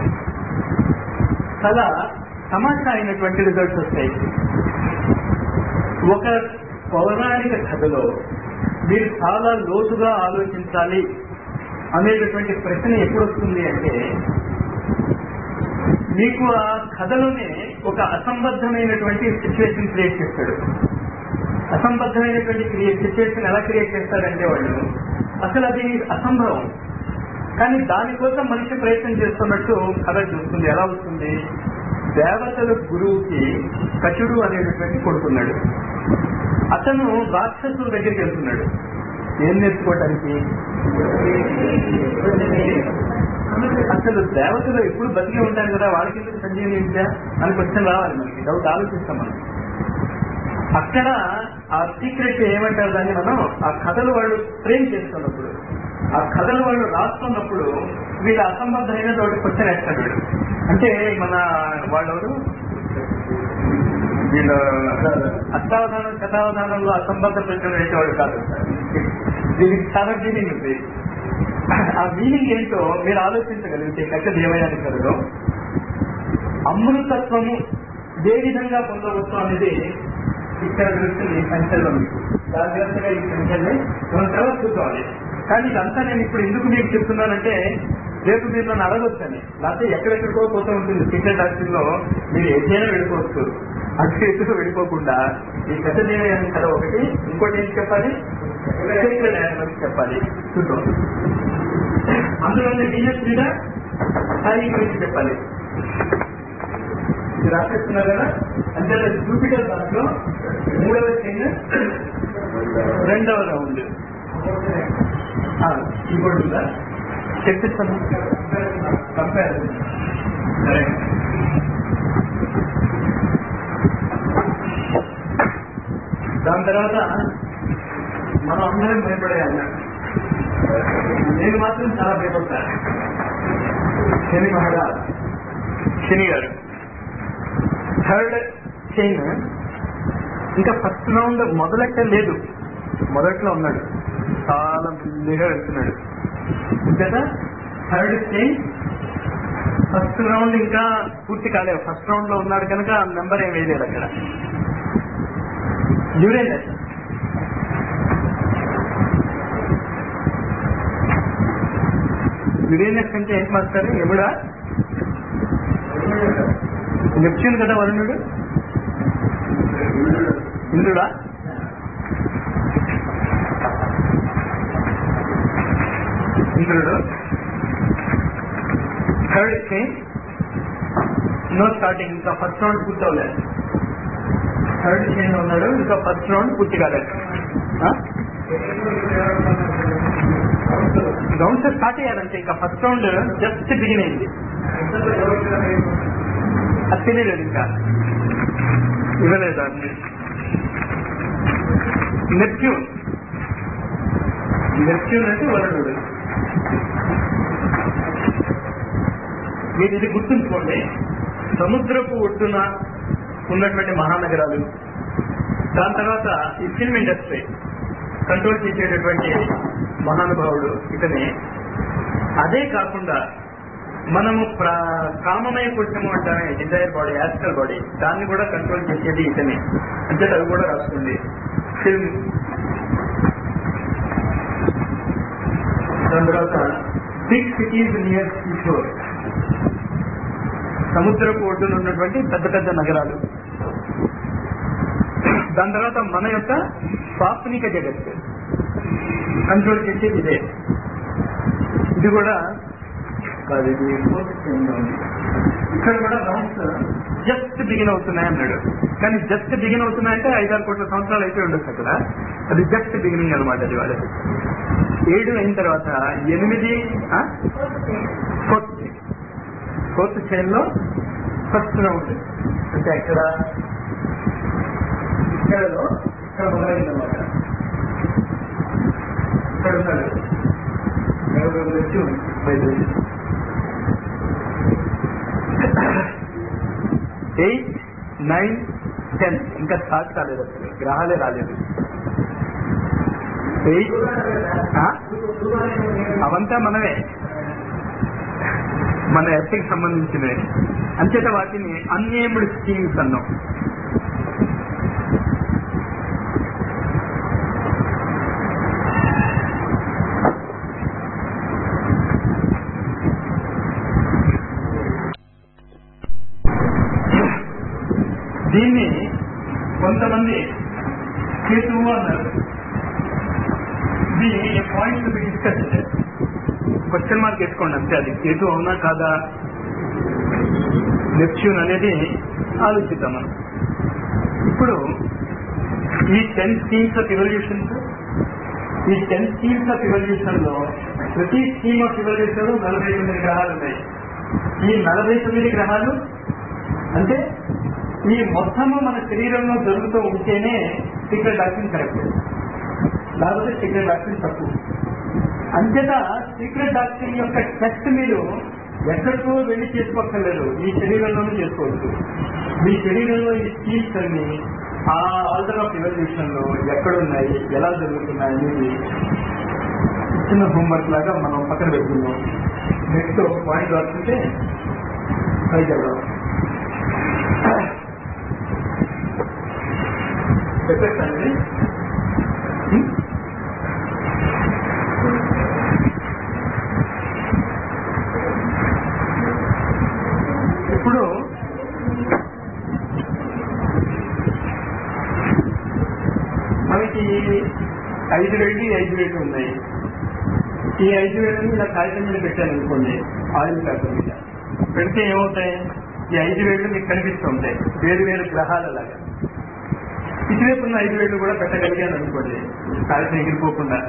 చాలా తమాషా అయినటువంటి రిజల్ట్స్ వస్తాయి ఒక పౌరాణిక కథలో మీరు చాలా లోతుగా ఆలోచించాలి అనేటటువంటి ప్రశ్న ఎప్పుడు వస్తుంది అంటే మీకు ఆ కథలోనే ఒక అసంబద్ధమైనటువంటి సిచ్యువేషన్ క్రియేట్ చేస్తాడు అసంబద్ధమైనటువంటి సిచ్యువేషన్ ఎలా క్రియేట్ చేస్తాడంటే వాళ్ళు అసలు అది అసంభవం కానీ దానికోసం మనిషి ప్రయత్నం చేస్తున్నట్టు కథ చూస్తుంది ఎలా వస్తుంది దేవతల గురువుకి కచుడు అనేటటువంటి కొడుకున్నాడు అతను రాక్షసుల దగ్గరికి వెళ్తున్నాడు ఏం నేర్చుకోవటానికి అసలు దేవతలు ఎప్పుడు బతికే ఉంటారు కదా వాళ్ళకి ఎందుకు సంజీవని విద్య అని క్వశ్చన్ రావాలి మనకి డౌట్ ఆలోచిస్తాం మనం అక్కడ ఆ సీక్రెట్ ఏమంటారు దాన్ని మనం ఆ కథలు వాళ్ళు ట్రైన్ చేస్తున్నప్పుడు ఆ కథలు వాళ్ళు రాస్తున్నప్పుడు వీళ్ళ అసంబద్ధమైన ఒకటి క్వశ్చన్ వేస్తాడు వీడు. అంటే మన వాళ్ళెవరు వీళ్ళ అష్టావధానం శతావధానంలో అసంబద్ధ ప్రశ్నలు వేసేవాడు కాదు దీనికి చాలా మీనింగ్ ఉంది ఆ మీనింగ్ ఏంటో మీరు ఆలోచించగలిగితే కట్ట దేవయాని కథలో అమృతత్వము ఏ విధంగా పొందవచ్చు అనేది ఇక్కడ తెలుస్తుంది ఈ సంఖ్యలో మీకు జాగ్రత్తగా ఈ సంఖ్యల్ని మనం తర్వాత చూసుకోవాలి కానీ ఇదంతా నేను ఇప్పుడు ఎందుకు మీకు చెప్తున్నానంటే రేపు మీరు నన్ను అడగొచ్చని లేకపోతే ఎక్కడెక్కడికో పోతూ ఉంటుంది సీక్రెట్ డాక్టర్లో మీరు ఏదైనా వెళ్ళిపోవచ్చు అటు ఎటు వెళ్ళిపోకుండా ఈ కథదేవయాని కథ ఒకటి ఇంకోటి ఏం చెప్పాలి సీక్రెట్ యానిమల్స్ చెప్పాలి చూద్దాం అందులో వీనస్ మీద సాయి గురించి చెప్పాలి ఇది రాసేస్తున్నారు కదా అంటే జూపిటర్ దాంట్లో మూడవ చైన్ రెండవ రౌండ్ ఇంకోటి ఉందా చెప్పిస్తాను కంపేర్ కరెక్ట్ దాని తర్వాత మనం అందరం భయపడే అన్నాడు నేను మాత్రం చాలా భయపడతాను శని మహారాజ్ శని గారు థర్డ్ చైన్ ఇంకా ఫస్ట్ రౌండ్ మొదలెట్ట లేదు మొదట్లో ఉన్నాడు చాలా బిల్లిగా వెళ్తున్నాడు కదా థర్డ్ చైన్ ఫస్ట్ రౌండ్ ఇంకా పూర్తి కాలేదు ఫస్ట్ రౌండ్ లో ఉన్నాడు కనుక నెంబర్ ఏం వేయలేదు అక్కడ యురేనస్ యురేనస్ అంటే ఏంటి మాస్టర్ ఎముడా నెప్చ్యూన్ కదా వరుణుడు ఇంద్రుడా ఇంద్రుడు థర్డ్ చైన్ నో స్టార్టింగ్ ఇంకా ఫస్ట్ రౌండ్ పూర్తి అవ్వలేదు థర్డ్ చైన్ ఉన్నాడు ఇంకా ఫస్ట్ రౌండ్ పూర్తి కాలేదు ఆ? రౌండ్స్ స్టార్ట్ అయ్యారంటే ఇంకా ఫస్ట్ రౌండ్ జస్ట్ బిగిన్ అయింది అది తెలియలేదు ఇంకా ఇవ్వలేదు అది నెప్ట్యూన్ నెప్ట్యూన్ అంటే వరుణుడు మీరు ఇది గుర్తుంచుకోండి సముద్రపు ఒడ్డున ఉన్నటువంటి మహానగరాలు దాని తర్వాత ఈ ఫిల్మ్ ఇండస్ట్రీ కంట్రోల్ చేసేటటువంటి మహానుభావుడు ఇతనే అదే కాకుండా మనము ప్ర- కామమయ పురుషము అంటామే డిజైర్ బాడీ యాస్ట్రల్ బాడీ దాన్ని కూడా కంట్రోల్ చేసేది ఇతనే అంటే అది కూడా రాస్తుంది ఫిల్మ్ దాని తర్వాత బిగ్ సిటీస్ నియర్ కిషోర్ సముద్రపు ఒడ్డున ఉన్నటువంటి పెద్ద పెద్ద నగరాలు దాని తర్వాత మన యొక్క స్వాప్నిక జగత్తు కంట్రోల్ చేసేది ఇదే ఇది కూడా కాదు ఇది fourth screen లో ఉంది. ఇక్కడ కూడా రౌండ్స్ జస్ట్ బిగిన్ అవుతున్నాయి అన్నాడు కానీ జస్ట్ బిగిన్ అవుతున్నాయంటే ఐదారు కోట్ల సంవత్సరాలు అయితే ఉండొచ్చు అక్కడ అది జస్ట్ బిగినింగ్ అనమాట అది వాళ్ళకి ఏడు అయిన తర్వాత ఎనిమిది ఫోర్త్ ఫోర్త్ చైన్ లో ఫస్ట్ రౌండ్ అంటే ఇక్కడ ఇక్కడలో ఇక్కడ మొదలైంది అనమాట ఇక్కడ ఉన్నాడు ఎవరు వచ్చి బయలుదేరి ఎయిట్ నైన్ టెన్ ఇంకా స్టార్ట్ కాలేదు అసలు గ్రహాలే రాలేదు ఎయిట్ అవంతా మనమే మన ఎర్త్కి సంబంధించినవి అంచేత వాటిని అన్నేముడు స్కీమ్స్ అన్నాం దీన్ని కొంతమంది కేతువు అన్నారు ఇది పాయింట్ డిస్కస్ క్వశ్చన్ మార్క్ వేసుకోండి అంతే అది కేతు అవునా కాదా నెప్ట్యూన్ అనేది ఆలోచిద్దాం మనం ఇప్పుడు ఈ టెన్ స్కీమ్స్ ఆఫ్ ఇవల్యూషన్స్ ఈ టెన్ స్కీమ్స్ ఆఫ్ ఇవల్యూషన్ లో ప్రతి స్కీమ్ ఆఫ్ ఇవల్యూషన్ నలభై తొమ్మిది గ్రహాలు ఉన్నాయి ఈ నలభై తొమ్మిది గ్రహాలు అంటే ఈ మొత్తము మన శరీరంలో జరుగుతూ ఉంటేనే సీక్రెట్ డాక్టర్ కరెక్ట్ లేకపోతే సీక్రెట్ డాక్టర్ తప్పు అంతేత సీక్రెట్ డాక్టర్ యొక్క టెస్ట్ మీరు ఎక్కడికో వెళ్ళి చేసుకోక్కర్లేదు మీ శరీరంలోనే చేసుకోవచ్చు మీ శరీరంలో ఈ స్కీమ్స్ అన్ని ఆ ఆర్డర్ ఆఫ్ ఎవల్యూషన్ లో ఎక్కడున్నాయి ఎలా జరుగుతున్నాయి అనేది చిన్న హోంవర్క్ లాగా మనం పక్కన పెట్టుకుందాం నెక్స్ట్ ఒక పాయింట్ రాస్తుంటే పైకి వెళ్దాం చెప్పేస్తానండి ఇప్పుడు మనకి ఐదు వేలు ఐదు వేలు ఉన్నాయి ఈ ఐదు వేలని ఇలా కాగితం మీద పెట్టాను అనుకోండి ఆయిల్ పేపర్ మీద పెడితే ఏమవుతాయి ఈ ఐదు వేలు మీకు కనిపిస్తుంటాయి వేరు వేరు గ్రహాల లాగా ఇటువైపు ఉన్న ఐదు వేలు కూడా పెట్టగలిగాను అనుకోండి కాగితం ఎగిరిపోకుండా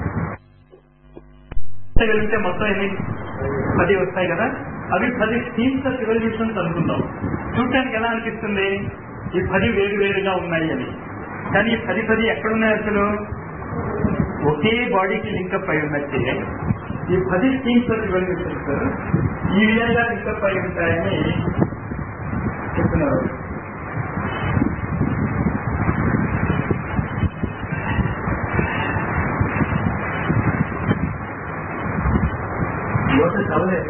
పెట్టగలిగితే మొత్తం ఎన్ని పది వస్తాయి కదా అవి పది స్కీమ్స్ ఆఫ్ రివల్యూషన్స్ అనుకుందాం చూడటానికి ఎలా అనిపిస్తుంది ఈ పది వేరు వేరుగా ఉన్నాయి అని కానీ ఈ పది పది ఎక్కడున్నాయి అసలు ఒకే బాడీకి లింకప్ అయి ఉన్నట్టే ఈ పది స్కీమ్స్ ఆఫ్ రివల్యూషన్స్ ఈ విధంగా లింకప్ అయి ఉంటాయని చెప్తున్నారు యువత చదవలేదు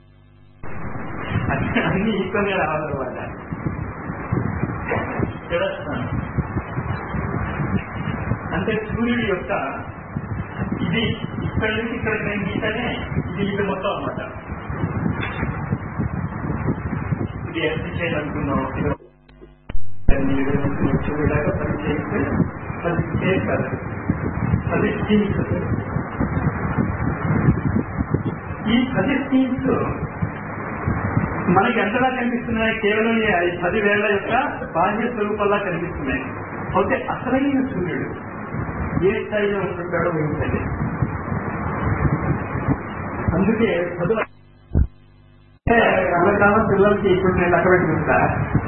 అన్ని- అన్ని ఈక్వల్ గా రావాలన్నమాట తెలుస్తాను అంటే సూర్యుడి యొక్క ఇది ఇక్కడ నుంచి ఇక్కడ నేను గీతనే ఇది ఇది మొత్తం అన్నమాట ఇది ఎంత చేయాలనుకున్నాం ఇది సూర్యుడాగా పని చేస్తే అది చేస్తారు అది స్కీమ్స్ ఈ పది స్కీమ్స్ మనకి ఎంతలా కనిపిస్తున్నాయి కేవలం ఈ ఐ- పది వేల యొక్క బాహ్య స్వరూపంలా కనిపిస్తున్నాయి అయితే అసలైన సూర్యుడు ఏ స్థాయిలో ఉంటుంటాడో ఊహించండి అందుకే చదువు అమెరికాలో పిల్లలకి ఇప్పుడు నేను లెక్క పెట్టుకుంటా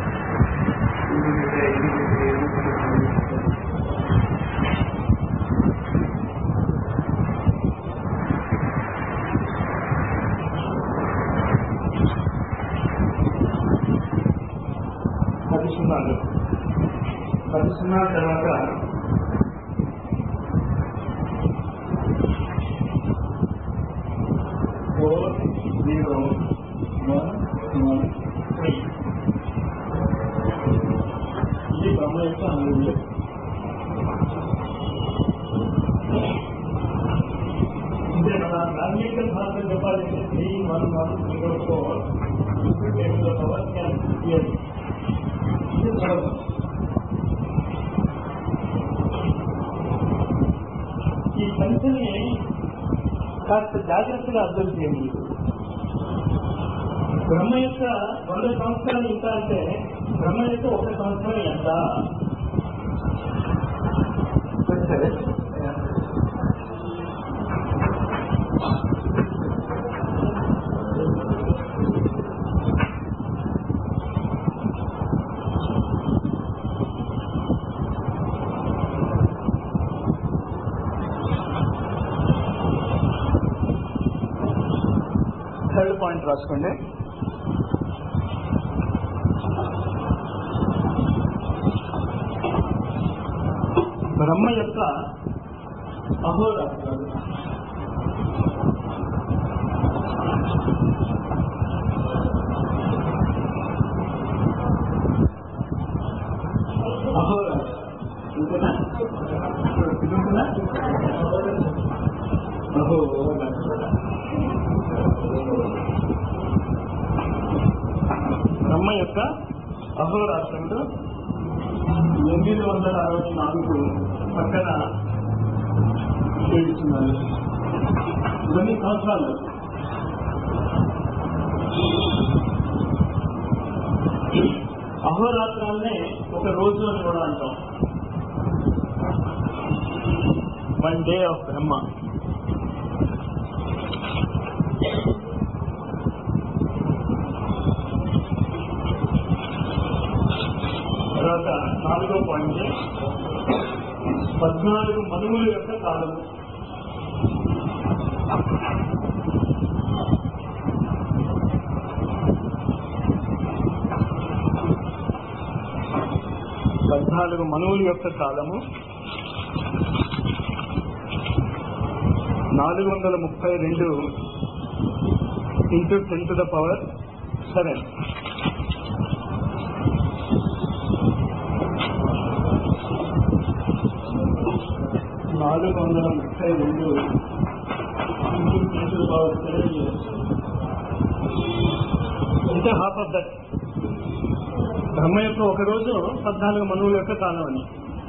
పది సున్నాలు పది సున్నాల తర్వాత four zero one one three ఇది బ్రహ్మ యొక్క అనుభూతి అంటే మన మ్యాగ్నెటికల్ భాష చెప్పాలంటే three one one zero four table power can year ఇది చదవదు ఈ సంఖ్యని కాస్త జాగ్రత్తగా అర్థం చేయండి బ్రహ్మ యొక్క వంద సంవత్సరాలు ఎంత అంటే బ్రహ్మ యొక్క ఒక సంవత్సరం ఎంత సరే థర్డ్ పాయింట్ రాసుకోండి బ్రహ్మ యొక్క అహోరాత్రాలు అహోరాత్రాలు ఇంతేనా ఇంతేనా అహోరాత్రాలు బ్రహ్మ యొక్క అహోరాత్రములు ఎనిమిది వందల అరవై నాలుగు పక్కన చేస్తున్నారు ఇవన్నీ సంవత్సరాలు అహోరాత్రాలనే ఒక రోజు అని కూడా అంటాం వన్ డే ఆఫ్ బ్రహ్మ తర్వాత నాలుగో పాయింట్ పద్నాలుగు మనువుల యొక్క కాలం పద్నాలుగు మనువుల యొక్క కాలము నాలుగు వందల ముప్పై రెండు into ten to the power seven నాలుగు వందల ముప్పై రెండు into ten to the power seven years అంటే హాఫ్ ఆఫ్ దట్ బ్రహ్మ యొక్క ఒక రోజు పద్నాలుగు మనువుల యొక్క కాలం అని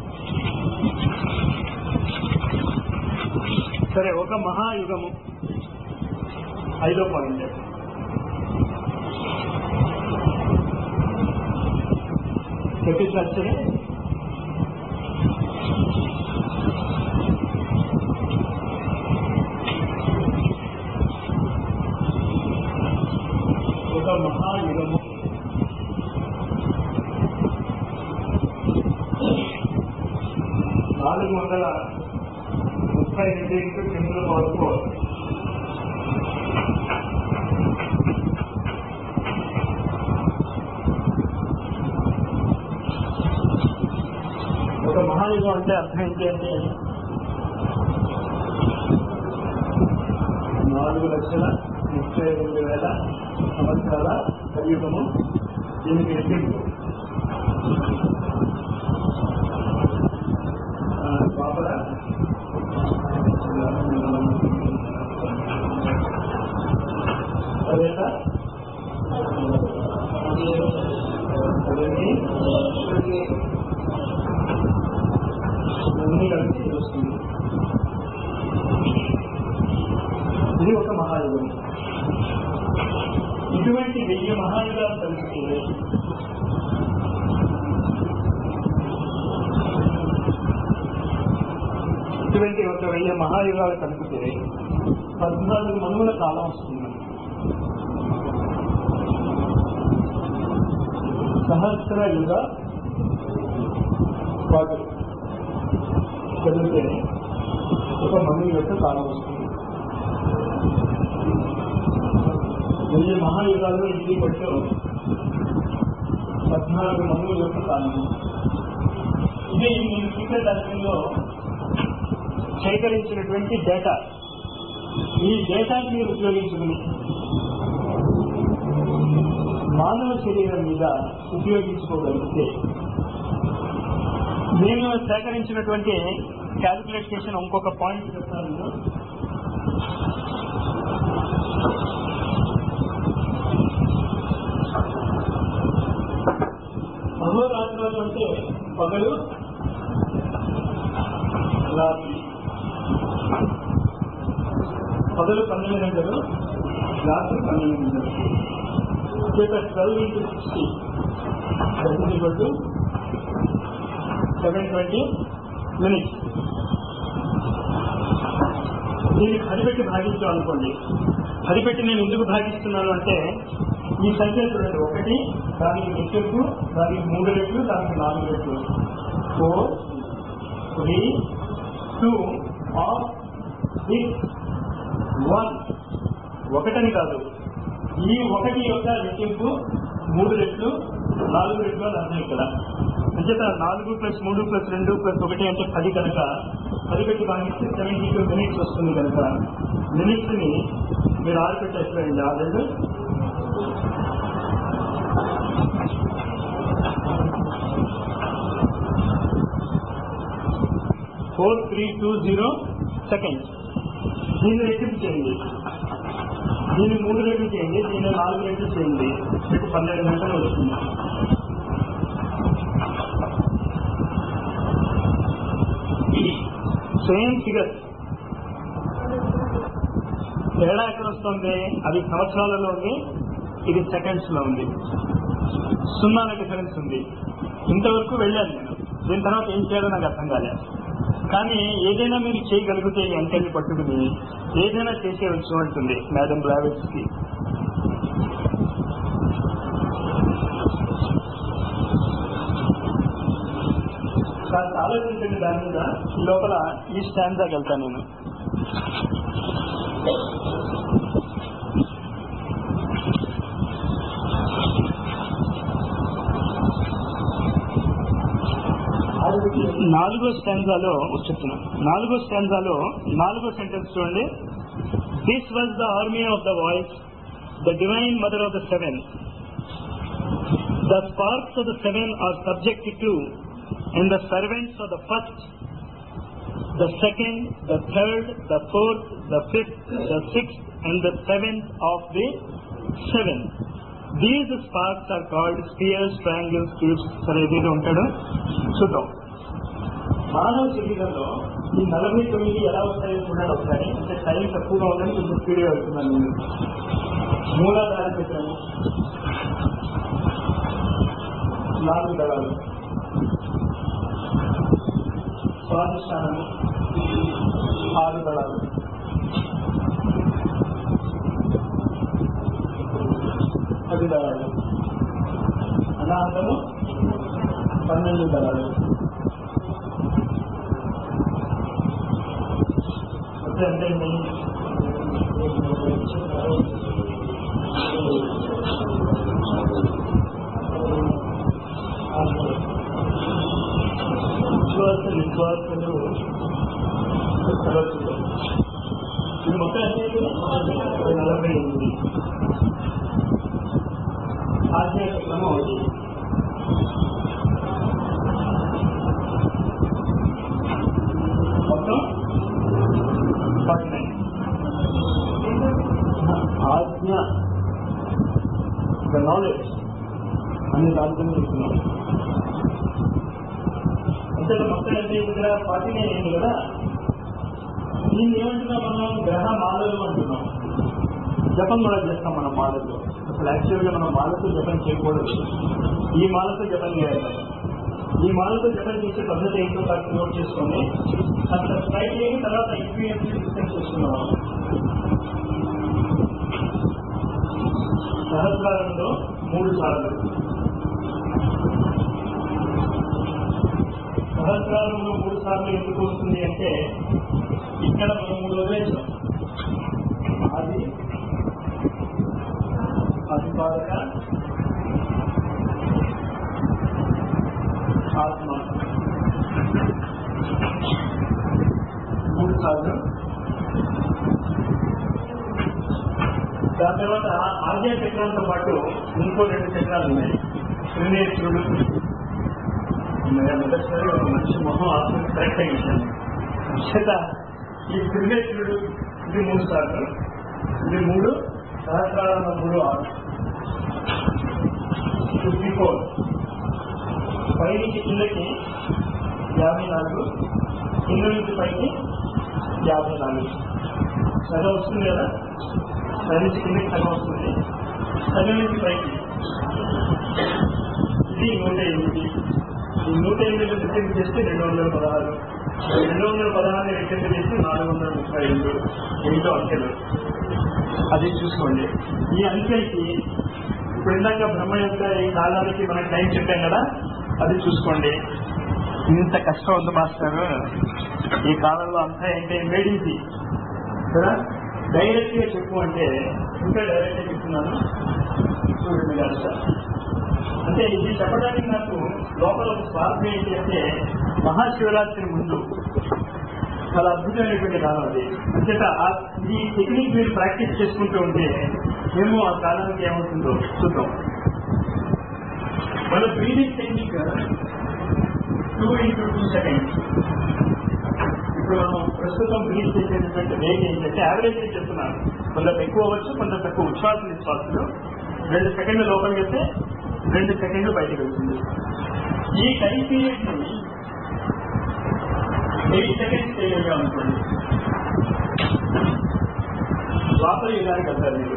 సరే ఒక మహాయుగము ఐదో పాయింట్ చెప్పినచ్చరే ఒక మహాయుగము నాలుగు వందల ముప్పై రెండు ఇంటూ కింద వరకు ఒక మహాయుగం అంటే అర్థం ఏంటి అంటే నాలుగు లక్షల ముప్పై రెండు వేల సంవత్సరాల కలియుగము దీనికి రెట్టింపు ఆ, లోపల అదేనా అదేంటి ఇవన్నీ కలిసి వస్తుంది ఇది ఒక మహాయుగం ఇటువంటి వెయ్యి మహాయుగాలు కలిసి ఇటువంటి ఒక వెయ్యి మహాయుగాలు కలిపితే పద్నాలుగు మనువుల కాలం వస్తుంది సహస్ర యుగ పాటు చదివితే ఒక మనువు యొక్క కాలం వస్తుంది వెయ్యి మహాయుగాల్లో ఇది పట్టు పద్నాలుగు మనువుల యొక్క కాలం ఇది నేను సీక్రెట్ అర్థంలో సేకరించినటువంటి డేటా ఈ డేటాని మీరు ఉపయోగించుకుని మానవ శరీరం మీద ఉపయోగించుకోగలిగితే నేను సేకరించినటువంటి క్యాలిక్యులేట్ చేసిన ఇంకొక పాయింట్ చెప్తాను అహోరాత్రులు అంటే పగలు రాత్రి పగలు పన్నెండు గంటలు రాత్రి పన్నెండు గంటలు చేత twelve into sixty to seven twenty minutes దీన్ని పదిపెట్టి భాగించాం అనుకోండి పదిపెట్టి నేను ఎందుకు భాగిస్తున్నాను అంటే ఈ సంఖ్య చూడండి ఒకటి దానికి రెట్లు దానికి మూడు రెట్లు దానికి నాలుగు రెట్లు four three two or six one ఒకటని కాదు ఈ ఒకటి యొక్క రెట్టింపు మూడు రెట్లు నాలుగు రెట్లు అని అర్థం ఇక్కడ అంచేత నాలుగు ప్లస్ మూడు ప్లస్ రెండు ప్లస్ ఒకటి అంటే పది కనుక పది పెట్టి భాగిస్తే సెవెంటీ టూ మినిట్స్ వస్తుంది కనుక మినిట్స్ ని మీరు ఆరు పెట్టేస్తారండి ఆ రెండు four three two zero second దీన్ని రెట్టింపు చేయండి దీన్ని మూడు రెట్లు చేయండి దీన్ని నాలుగు రెట్లు చేయండి మీకు పన్నెండు గంటలు వస్తుంది సేమ్ ఫిగర్ తేడా ఎక్కడ వస్తుంది అది సంవత్సరాలలో ఉంది ఇది సెకండ్స్ లో ఉంది సున్నాల డిఫరెన్స్ ఉంది ఇంతవరకు వెళ్ళాను నేను దీని తర్వాత ఏం చేయాలో నాకు అర్థం కాలేదు కానీ ఏదైనా మీరు చేయగలిగితే ఈ అంకెల్ని పట్టుకుని ఏదైనా చేసేయవచ్చు అంటుంది మేడం బ్లావెట్స్ కి కాస్త ఆలోచించండి దాని మీద ఈ లోపల ఈ స్టాండ్ దాకా వెళ్తాను నేను నాలుగో స్టాంజాలో చెప్తున్నా నాలుగో స్టాంజాలో నాలుగో సెంటెన్స్ చూడండి this was the army of the voice the divine mother of the seven the sparks of the seven are subject to and the servants of the first the second the third the fourth the fifth the sixth and the seventh of the seven these sparks are called spheres triangles cubes సరే ఏదైతే ఉంటాడో చూద్దాం మానవ శరీరంలో ఈ నలభై తొమ్మిది ఎలా వస్తాయో చూడండి ఒకసారి అంటే టైం తక్కువగా ఉందని కొంచెం స్పీడ్గా వెళ్తున్నాను నేను మూలాధార చక్రము నాలుగు దళాలు స్వాధిష్టానము ఆరు దళాలు పది దళాలు అనాథము పన్నెండు దళాలు అంటే అంటే విశ్వాస విశ్వాసలు సరస్సులు ఇది మొత్తం అంటే నలభై ఎనిమిది ఆధ్యాత్మికము ఒకటి మొత్తం ఫార్టీ నైన్ ఆజ్ఞ ద నాలెడ్జ్ అనే దాంట్లో చెప్తున్నాం అంటే మొత్తం అంటే ఇక్కడ ఫార్టీ నైన్ అయింది కదా దీన్ని ఏమంటున్నాం మనం గ్రహ మాలలు అంటున్నాం జపం కూడా చేస్తాం మన మాలతో అసలు యాక్చువల్ గా మనం మాలతో జపం చేయకూడదు ఈ మాలతో జపం చేయాలి ఈ మాలతో జపం చేసే పద్ధతి ఏంటో కాస్త నోట్ చేసుకొని అంత ట్రై చేసి తర్వాత ఎక్స్పీరియన్స్ డిస్కస్ చేసుకున్నాం సహస్రారంలో మూడు సార్లు సహస్రారంలో మూడు సార్లు ఎందుకు వస్తుంది అంటే ఇక్కడ మనం మూడు వదిలేసాం అది అధిపాదక ఆత్మ మూడు సార్లు దాని తర్వాత ఆర్య చక్రంతో పాటు ఇంకో రెండు చక్రాలు ఉన్నాయి త్రినేత్రుడు మొదటిసారి ఒక మనిషి మొహం ఆత్మకి కరెక్ట్ అయ్యింది చేత ఈ త్రినేత్రుడు ఇది మూడు సార్లు ఇది మూడు సహస్రాల మూడు ఆరు ఫిఫ్టీ ఫోర్ పై నుంచి కిందకి యాభై నాలుగు కింద నుంచి పైకి యాభై నాలుగు సగం వస్తుంది కదా పై నుంచి కిందకి సగం వస్తుంది సగం నుంచి పైకి ఇది నూట ఎనిమిది ఈ నూట ఎనిమిది రెట్టింపు చేస్తే రెండు వందల పదహారు రెండు వందల పదహారు రెట్టింపు చేస్తే నాలుగు వందల ముప్పై రెండు ఎనిమిదో అంకెలు అది చూసుకోండి ఈ అంకెలకి ఇప్పుడు ఇందాక బ్రహ్మ యొక్క ఈ కాలానికి మనకి టైం చెప్పాం కదా అది చూసుకోండి ఇంత కష్టం ఉంది మాస్టర్ ఈ కాలంలో అంతా ఏంటి మేడింది కదా డైరెక్ట్ గా చెప్పు అంటే ఇంకా డైరెక్ట్ గా చెప్తున్నాను చూడండి గారు అంటే ఇది చెప్పడానికి నాకు లోపల ఒక స్వార్థం ఏంటి అంటే మహాశివరాత్రి ముందు చాలా అద్భుతమైనటువంటి కాలం అది అంచేత ఆ- ఈ టెక్నిక్ మీరు ప్రాక్టీస్ చేసుకుంటూ ఉంటే మేము ఆ కాలానికి ఏమవుతుందో చూద్దాం మన breathing technique two into two seconds ఇప్పుడు మనం ప్రస్తుతం బ్రీడ్ చేసేటటువంటి రేట్ ఏంటంటే యావరేజ్ రేట్ చెప్తున్నాను కొంత ఎక్కువ అవ్వచ్చు కొంత తక్కువ ఉచ్ఛ్వాస నిశ్వాసలు రెండు సెకండ్ల లోపలికి వెళ్తే రెండు సెకండ్లు బయటకు వెళ్తుంది ఈ టైం పీరియడ్ ని ఎయిట్ సెకండ్స్ చేయగా అనుకోండి ద్వాపర యుగానికి వెళ్తారు మీరు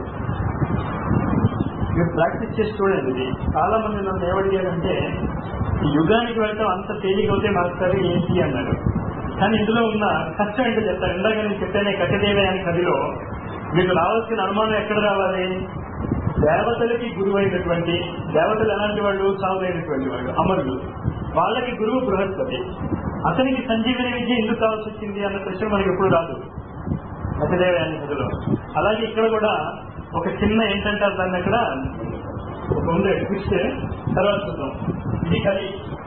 మీరు ప్రాక్టీస్ చేసి చూడండి ఇది చాలా మంది నన్ను ఏమడిగారంటే ఈ యుగానికి వెళ్ళటం అంత తేలిక అవుతే మాస్టర్ ఏంటి అన్నారు కానీ ఇందులో ఉన్న కష్టం ఏంటో చెప్తాను ఇందాక నేను చెప్పానే కట్టదేవే అని కథలో మీకు రావాల్సిన అనుమానం ఎక్కడ రావాలి దేవతలకి గురువు అయినటువంటి దేవతలు ఎలాంటి వాళ్ళు సాగులైనటువంటి వాళ్ళు అమరులు వాళ్ళకి గురువు బృహస్పతి అతనికి సంజీవని విద్య ఎందుకు కావాల్సి వచ్చింది అన్న ప్రశ్న మనకి ఎప్పుడు రాదు కథదేవే అనే కథలో అలాగే ఇక్కడ కూడా ఒక చిన్న ఏంటంటారు దాన్ని అక్కడ ఒక ఉంది ట్విస్ట్ తర్వాత చూద్దాం ఇది కలి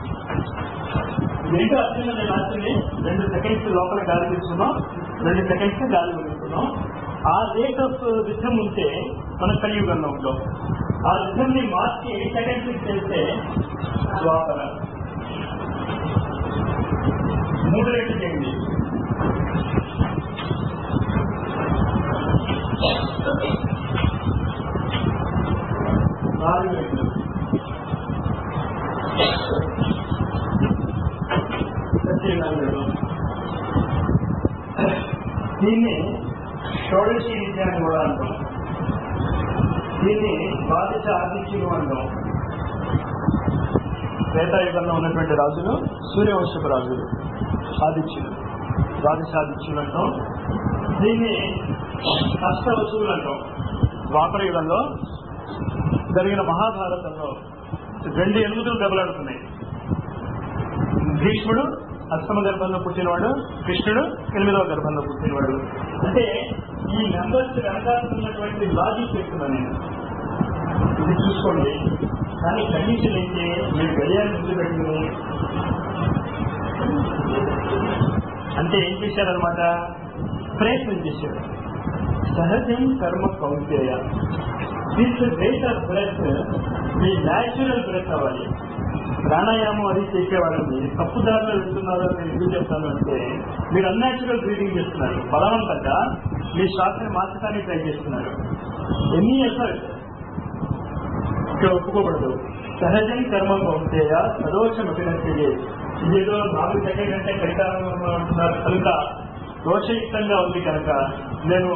ఏంటో అర్థం నేను రాసింది రెండు సెకండ్స్ లోపల గాలి తీసుకున్నాం రెండు సెకండ్స్ గాలి వదులుతున్నాం ఆ రేట్ ఆఫ్ రిథమ్ ఉంటే మనం కలియుగంలో ఉంటాం ఆ రిథమ్ ని మార్చి ఎయిట్ సెకండ్స్ చేస్తే ద్వాపర మూడు రేట్లు చేయండి నాలుగు రేట్లు సత్యనారాయణ దీన్ని షోడశి విద్య అని కూడా అంటాం దీన్ని ద్వాదశ ఆదిత్యులు అంటాం త్రేతాయుగంలో ఉన్నటువంటి రాజులు సూర్యవంశపు రాజులు ఆదిత్యులు ద్వాదశ ఆదిత్యులు అంటాం దీన్ని అష్ట వసువులు అంటాం ద్వాపర యుగంలో జరిగిన మహాభారతంలో రెండు ఎనిమిదిలు దెబ్బలాడుతున్నాయి భీష్ముడు అష్టమ గర్భంలో పుట్టినవాడు కృష్ణుడు ఎనిమిదవ గర్భంలో పుట్టినవాడు అంటే ఈ నెంబర్స్ వెనకాల్సినటువంటి లాజిక్ చెప్తున్నా నేను ఇది చూసుకోండి కానీ కండిషన్ ఏంటి మీరు గడియాన్ని ముందు పెట్టుకుని అంటే ఏం చేశారనమాట ప్రయత్నం చేశారు సహజం కర్మ కౌంటేయ దిస్ రేట్ ఆఫ్ బ్రెత్ మీ న్యాచురల్ బ్రెత్ అవ్వాలి ప్రాణాయామం అది చేసేవాళ్ళని తప్పుదారిలో వెళ్తున్నారు అని నేను ఎందుకు చెప్తాను అంటే మీరు అన్యాచురల్ బ్రీడింగ్ చేస్తున్నారు బలవంతంగా మీ శ్వాసని మార్చడానికి ట్రై చేస్తున్నారు ఎనీ ఎఫర్ట్ ఇక్కడ ఒప్పుకోబడదు సహజం కర్మ కౌంటేయ సదోషం అభినర్చే ఇదేదో నాలుగు సెకండ్ అంటే కైతారంలో ఉంటున్నారు కనుక దోషయుక్తంగా ఉంది కనుక నేను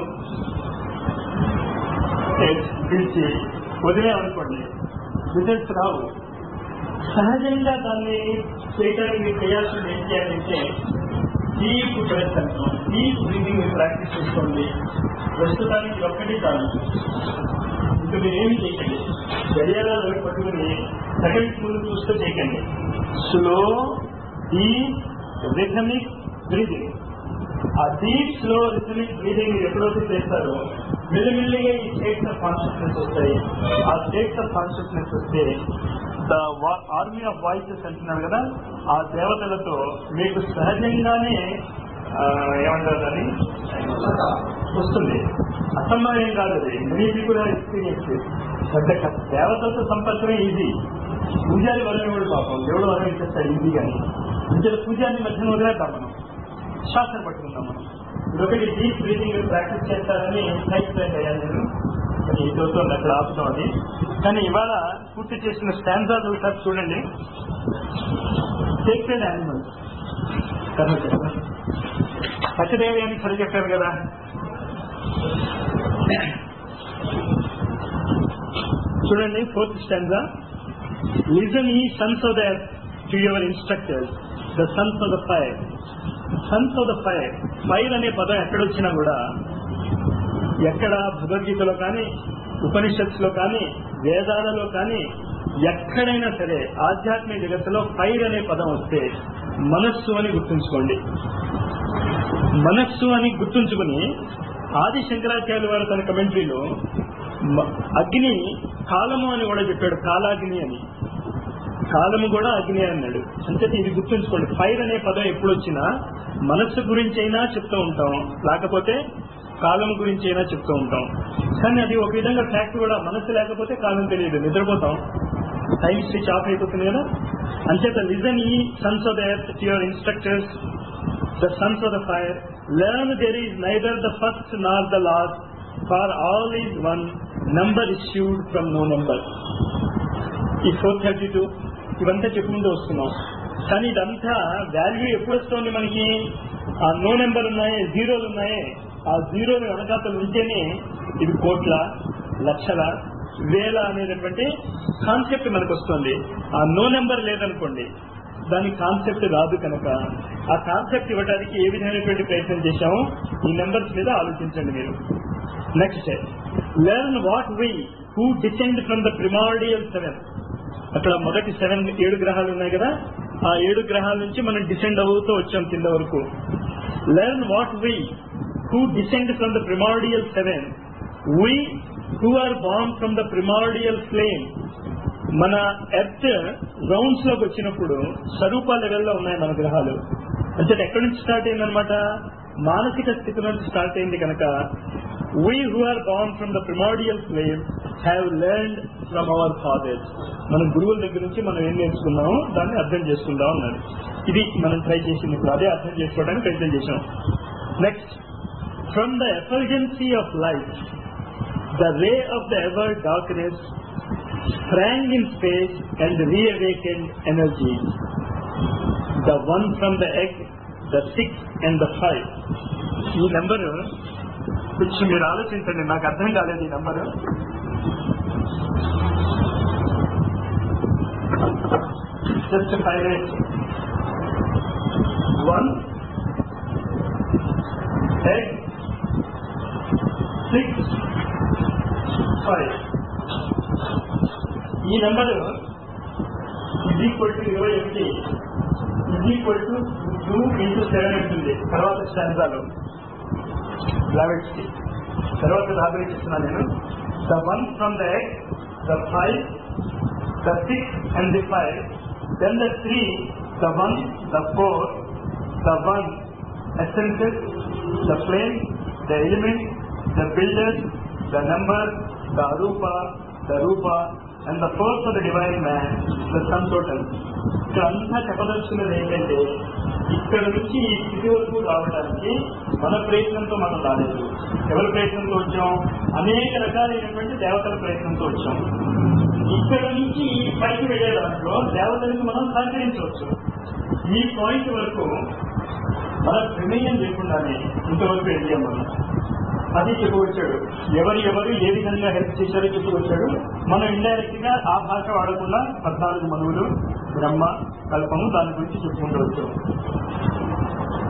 పిలిచి వదిలేమనుకోండి రిజల్ట్స్ రావు సహజంగా దాన్ని చేయడానికి మీరు చేయాల్సింది ఏం చేయాలంటే డీప్ బ్రెత్ అంటాం డీప్ బ్రీతింగ్ ప్రాక్టీస్ చేసుకోండి ప్రస్తుతానికి ఒక్కటి చాలు ఇంకా మీరు ఏమి చేయకండి గడియారాలు పట్టుకుని సెకండ్ ముందు చూస్తూ చేయకండి స్లో డీప్ రిథమిక్ బ్రీతింగ్ ఆ డీప్ స్లో రిథమిక్ బ్రీతింగ్ ఎప్పుడైతే చేస్తారో మెల్లిమెల్లిగా ఈ స్టేట్స్ ఆఫ్ కాన్షియస్నెస్ వస్తాయి ఆ స్టేట్స్ ఆఫ్ కాన్షియస్నెస్ వస్తే ద ఆర్మీ ఆఫ్ వాయిసెస్ అంటున్నారు కదా ఆ దేవతలతో మీకు సహజంగానే ఆ, ఏమంటారు దాన్ని వస్తుంది అసంభవం కాదు అది మనీ కూడా ఎక్స్పీరియన్స్ పెద్ద కష్టం. దేవతలతో సంపర్కమే ఈజీ పూజారి వరం పాపం దేవుడు వరం ఇచ్చేస్తాడు ఈజీ కానీ అంటే పూజారిని మధ్యన వదిలేద్దాం మనం శాస్త్రం పట్టుకుందాం మనం ఇదొకటి డీప్ బ్రీతింగ్ ప్రాక్టీస్ చేస్తారని నైట్ ప్లాన్ అయ్యాను నేను కానీ ఈ రోజు అక్కడ ఆపుతాం అది కానీ ఇవాళ పూర్తి చేసిన స్టాండ్స్ ఒకసారి చూడండి సేక్రెడ్ యానిమల్స్ సత్యదేవి అని సరి చెప్పారు కదా చూడండి fourth stanza listen ye sons of the to your instructors the sons of the fire sons of the fire fire అనే పదం ఎక్కడొచ్చినా కూడా ఎక్కడ భగవద్గీతలో కానీ ఉపనిషత్తులో కానీ వేదాలలో కానీ ఎక్కడైనా సరే ఆధ్యాత్మిక జగత్తులో ఫైర్ అనే పదం వస్తే మనస్సు అని గుర్తుంచుకోండి మనస్సు అని గుర్తుంచుకుని ఆది శంకరాచార్యుల వారు తన కమెంటరీలో మ- అగ్ని కాలము అని కూడా చెప్పాడు కాలాగ్ని అని కాలము కూడా అగ్ని అన్నాడు అంటే ఇది గుర్తుంచుకోండి ఫైర్ అనే పదం ఎప్పుడు వచ్చినా మనస్సు గురించి అయినా చెప్తూ ఉంటాం లేకపోతే కాలం గురించి అయినా చెప్తూ ఉంటాం కానీ అది ఒక విధంగా ఫ్యాక్ట్ కూడా మనస్సు లేకపోతే కాలం తెలియదు నిద్రపోతాం టైం స్విచ్ ఆఫ్ అయిపోతుంది కదా అంచేత listen ye sons of the earth to your instructors the sons of the fire, learn there is neither the first nor the last, for all is one, number issued from no number. ఈ four thirty two ఇవంతా చెప్పుకుంటూ వస్తున్నాం కానీ ఇదంతా value ఎప్పుడు వస్తుంది మనకి ఆ నో నెంబర్ ఉన్నాయి జీరోలు ఉన్నాయి ఆ జీరోని వెనకాతలు ఉంటేనే ఇది కోట్ల లక్షల వేల అనేటటువంటి కాన్సెప్ట్ మనకు వస్తుంది ఆ నో నెంబర్ లేదనుకోండి దాని కాన్సెప్ట్ రాదు కనుక ఆ కాన్సెప్ట్ ఇవ్వడానికి ఏ విధమైనటువంటి ప్రయత్నం చేశామో ఈ నెంబర్స్ మీద ఆలోచించండి మీరు next learn what we who descend from the primordial seven అక్కడ మొదటి సెవెన్ ఏడు గ్రహాలు ఉన్నాయి కదా ఆ ఏడు గ్రహాల నుంచి మనం డిసెండ్ అవుతూ వచ్చాం కింద వరకు learn what we who descend from the primordial seven we who are born from the primordial flame మన ఎర్త్ రౌండ్స్ లోకి వచ్చినప్పుడు స్వరూప లెవెల్లో ఉన్నాయి మన గ్రహాలు అంటే ఎక్కడి నుంచి స్టార్ట్ అయిందనమాట మానసిక స్థితి నుంచి స్టార్ట్ అయింది కనుక we who are born from the primordial flame have learned from our fathers మన గురువుల దగ్గర నుంచి మనం ఏం నేర్చుకున్నామో దాన్ని అర్థం చేసుకుందాం అన్నాడు ఇది మనం ట్రై చేసింది ఇప్పుడు అదే అర్థం చేసుకోవడానికి ప్రయత్నం చేసాం next from the effulgency of life the ray of the ever darkness sprang in space and reawakened energy. The one from the egg, the six and the five. ఈ నెంబర్ కొంచెం మీరు ఆలోచించండి నాకు అర్థం కాలేదు ఈ number just five eight one egg six five ఈ నెంబర్ ఇది ఈక్వల్ టు ఇరవై ఒకటి ఇది equal to two into seven ఉంటుంది తర్వాత స్టాండాలు బ్లావెట్స్ కి తర్వాత రాబడి ఇస్తున్నాను నేను the one from the egg the five the six and the five then the three the one the four the one essences the flame the element the builder the number the అరూప the రూప and the fourth of the divine man the sum total ఇక్కడ అంతా చెప్పదలుచుకున్నది ఏంటంటే ఇక్కడ నుంచి ఈ స్థితి వరకు రావడానికి మన ప్రయత్నంతో మనం రాలేదు ఎవరి ప్రయత్నంతో వచ్చాం అనేక రకాలైనటువంటి దేవతల ప్రయత్నంతో వచ్చాం ఇక్కడ నుంచి ఈ పైకి వెళ్ళే దాంట్లో దేవతలకు మనం సహకరించవచ్చు ఈ పాయింట్ వరకు మన ప్రమేయం లేకుండానే ఇంతవరకు వెళ్ళాం మనం అది చెప్పుకొచ్చాడు ఎవరు ఎవరు ఏ విధంగా హెల్ప్ చేశారో చెప్పుకొచ్చాడు మనం ఇండైరెక్ట్ గా ఆ భాష వాడకుండా పద్నాలుగు మనువులు బ్రహ్మ కల్పము దాని గురించి చెప్పుకుంటూ వచ్చాం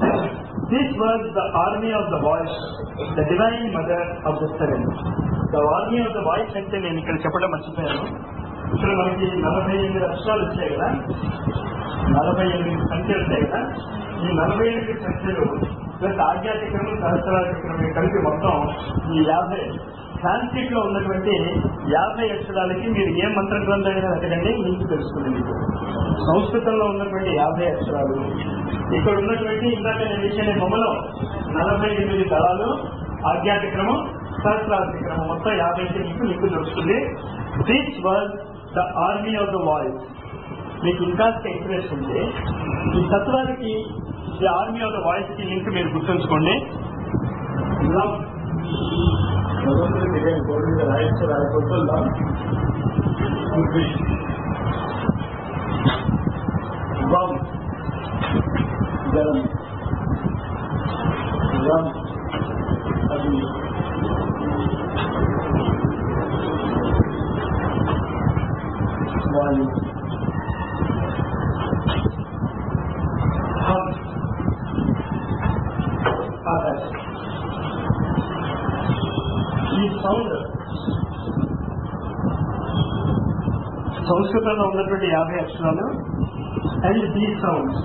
This was the army of the voice, the divine mother of the seven. The army of the voice అంటే నేను ఇక్కడ చెప్పడం మర్చిపోయాను ఇక్కడ మనకి నలభై ఎనిమిది అక్షరాలు వచ్చాయి కదా నలభై ఎనిమిది సంఖ్యలు ఉంటాయి కదా ఈ నలభై ఎనిమిది సంఖ్యలు ప్లస్ ఆధ్యాత్మికము సహస్రాధికరమే కలిపి మొత్తం ఈ యాభై సాంస్క్రిట్ లో ఉన్నటువంటి యాభై అక్షరాలకి మీరు ఏ మంత్ర గ్రంథం అయినా వెతకండి మీకు తెలుస్తుంది మీకు సంస్కృతంలో ఉన్నటువంటి యాభై అక్షరాలు ఇక్కడ ఉన్నటువంటి ఇందాక నేను ఇచ్చిన బొమ్మలో నలభై ఎనిమిది దళాలు ఆధ్యాత్మికము సహస్రాధిక్రమం మొత్తం యాభై మీకు మీకు దొరుకుతుంది this was the army of the voice మీకు ఇంకా ఎక్స్ప్రెస్ ఉంటే ఈ తత్వానికి ఈ ఆర్మీ ఆఫ్ ద వాయిస్ కి లింక్ మీరు గుర్తుంచుకోండి లవ్ భగవంతుడి మీద గోడ మీద రాయొచ్చు రాయకూడదు లవ్ వమ్ జలం రమ్ అగ్ని వాయు హమ్ ఆకాశం ఈ సౌండ్ సంస్కృతంలో ఉన్నటువంటి యాభై అక్షరాలు and the sounds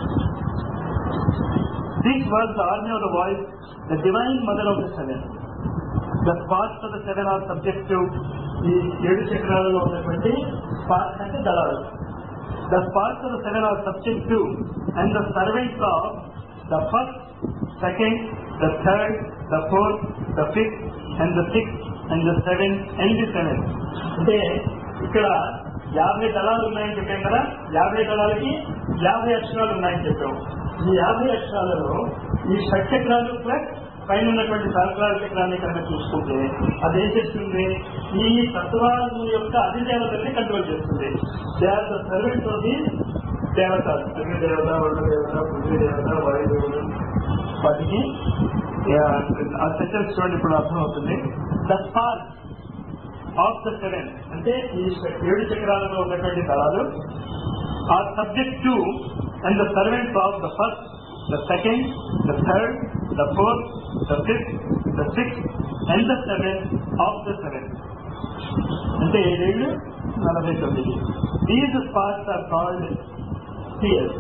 this was the army of the voice the divine mother of the seven the spots of the seven are subject to ఈ ఏడు చక్రాలలో ఉన్నటువంటి స్పాట్స్ అంటే దళాలు the spots of the seven are subject to and the servants of the first second the third the fourth the fifth and the sixth and the seven and the seven అంటే ఇక్కడ యాభై దళాలు ఉన్నాయని చెప్పాం కదా యాభై దళాలకి యాభై అక్షరాలు ఉన్నాయని చెప్పాం ఈ యాభై అక్షరాలలో ఈ షట్చక్రాలు ప్లస్ పైన ఉన్నటువంటి సహస్రాల చక్రాన్ని కనుక చూసుకుంటే అది ఏం చేస్తుంది ఈ తత్వాల యొక్క అధిదేవతల్ని కంట్రోల్ చేస్తుంది they are the servant of the దేవత అగ్ని దేవత వరుణ దేవత పృథ్వీ దేవత వాయుదేవుడు వాటికి ఆ సెంటెన్స్ చూడండి ఇప్పుడు అర్థమవుతుంది the spark of the seven అంటే ఈ ఏడు చక్రాలలో ఉన్నటువంటి దళాలు are subject to and the servants of the first the second the third the fourth the fifth the sixth and the seven of the seven అంటే ఏడేళ్ళు నలభై తొమ్మిది these sparks are called spheres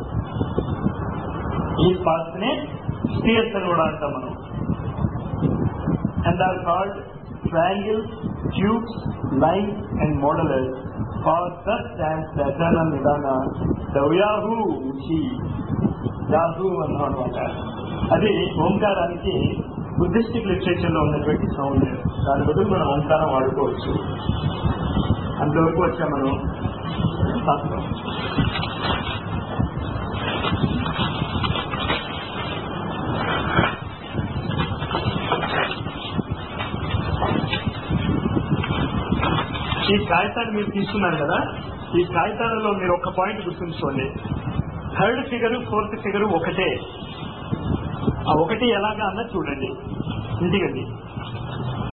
ఈ స్పార్క్స్ నే spheres అని కూడా అంటాం మనం and are called triangles, tubes, lines and modelers for such stands the eternal nidana, the Yahu Uchi. యాహూ అన్నమాట అది ఓంకారానికి బుద్ధిస్టిక్ లిటరేచర్ లో ఉన్నటువంటి సౌండ్ దాని బదులు మనం ఓంకారం వాడుకోవచ్చు అంతవరకు వచ్చాం మనం శాస్త్రం ఈ కాగితాలు మీరు తీసుకున్నారు కదా ఈ కాగితాలలో మీరు ఒక పాయింట్ గుర్తుంచుకోండి థర్డ్ ఫిగర్ ఫోర్త్ ఫిగర్ ఒకటే ఆ ఒకటి ఎలాగా అన్నది చూడండి ఇంటికండి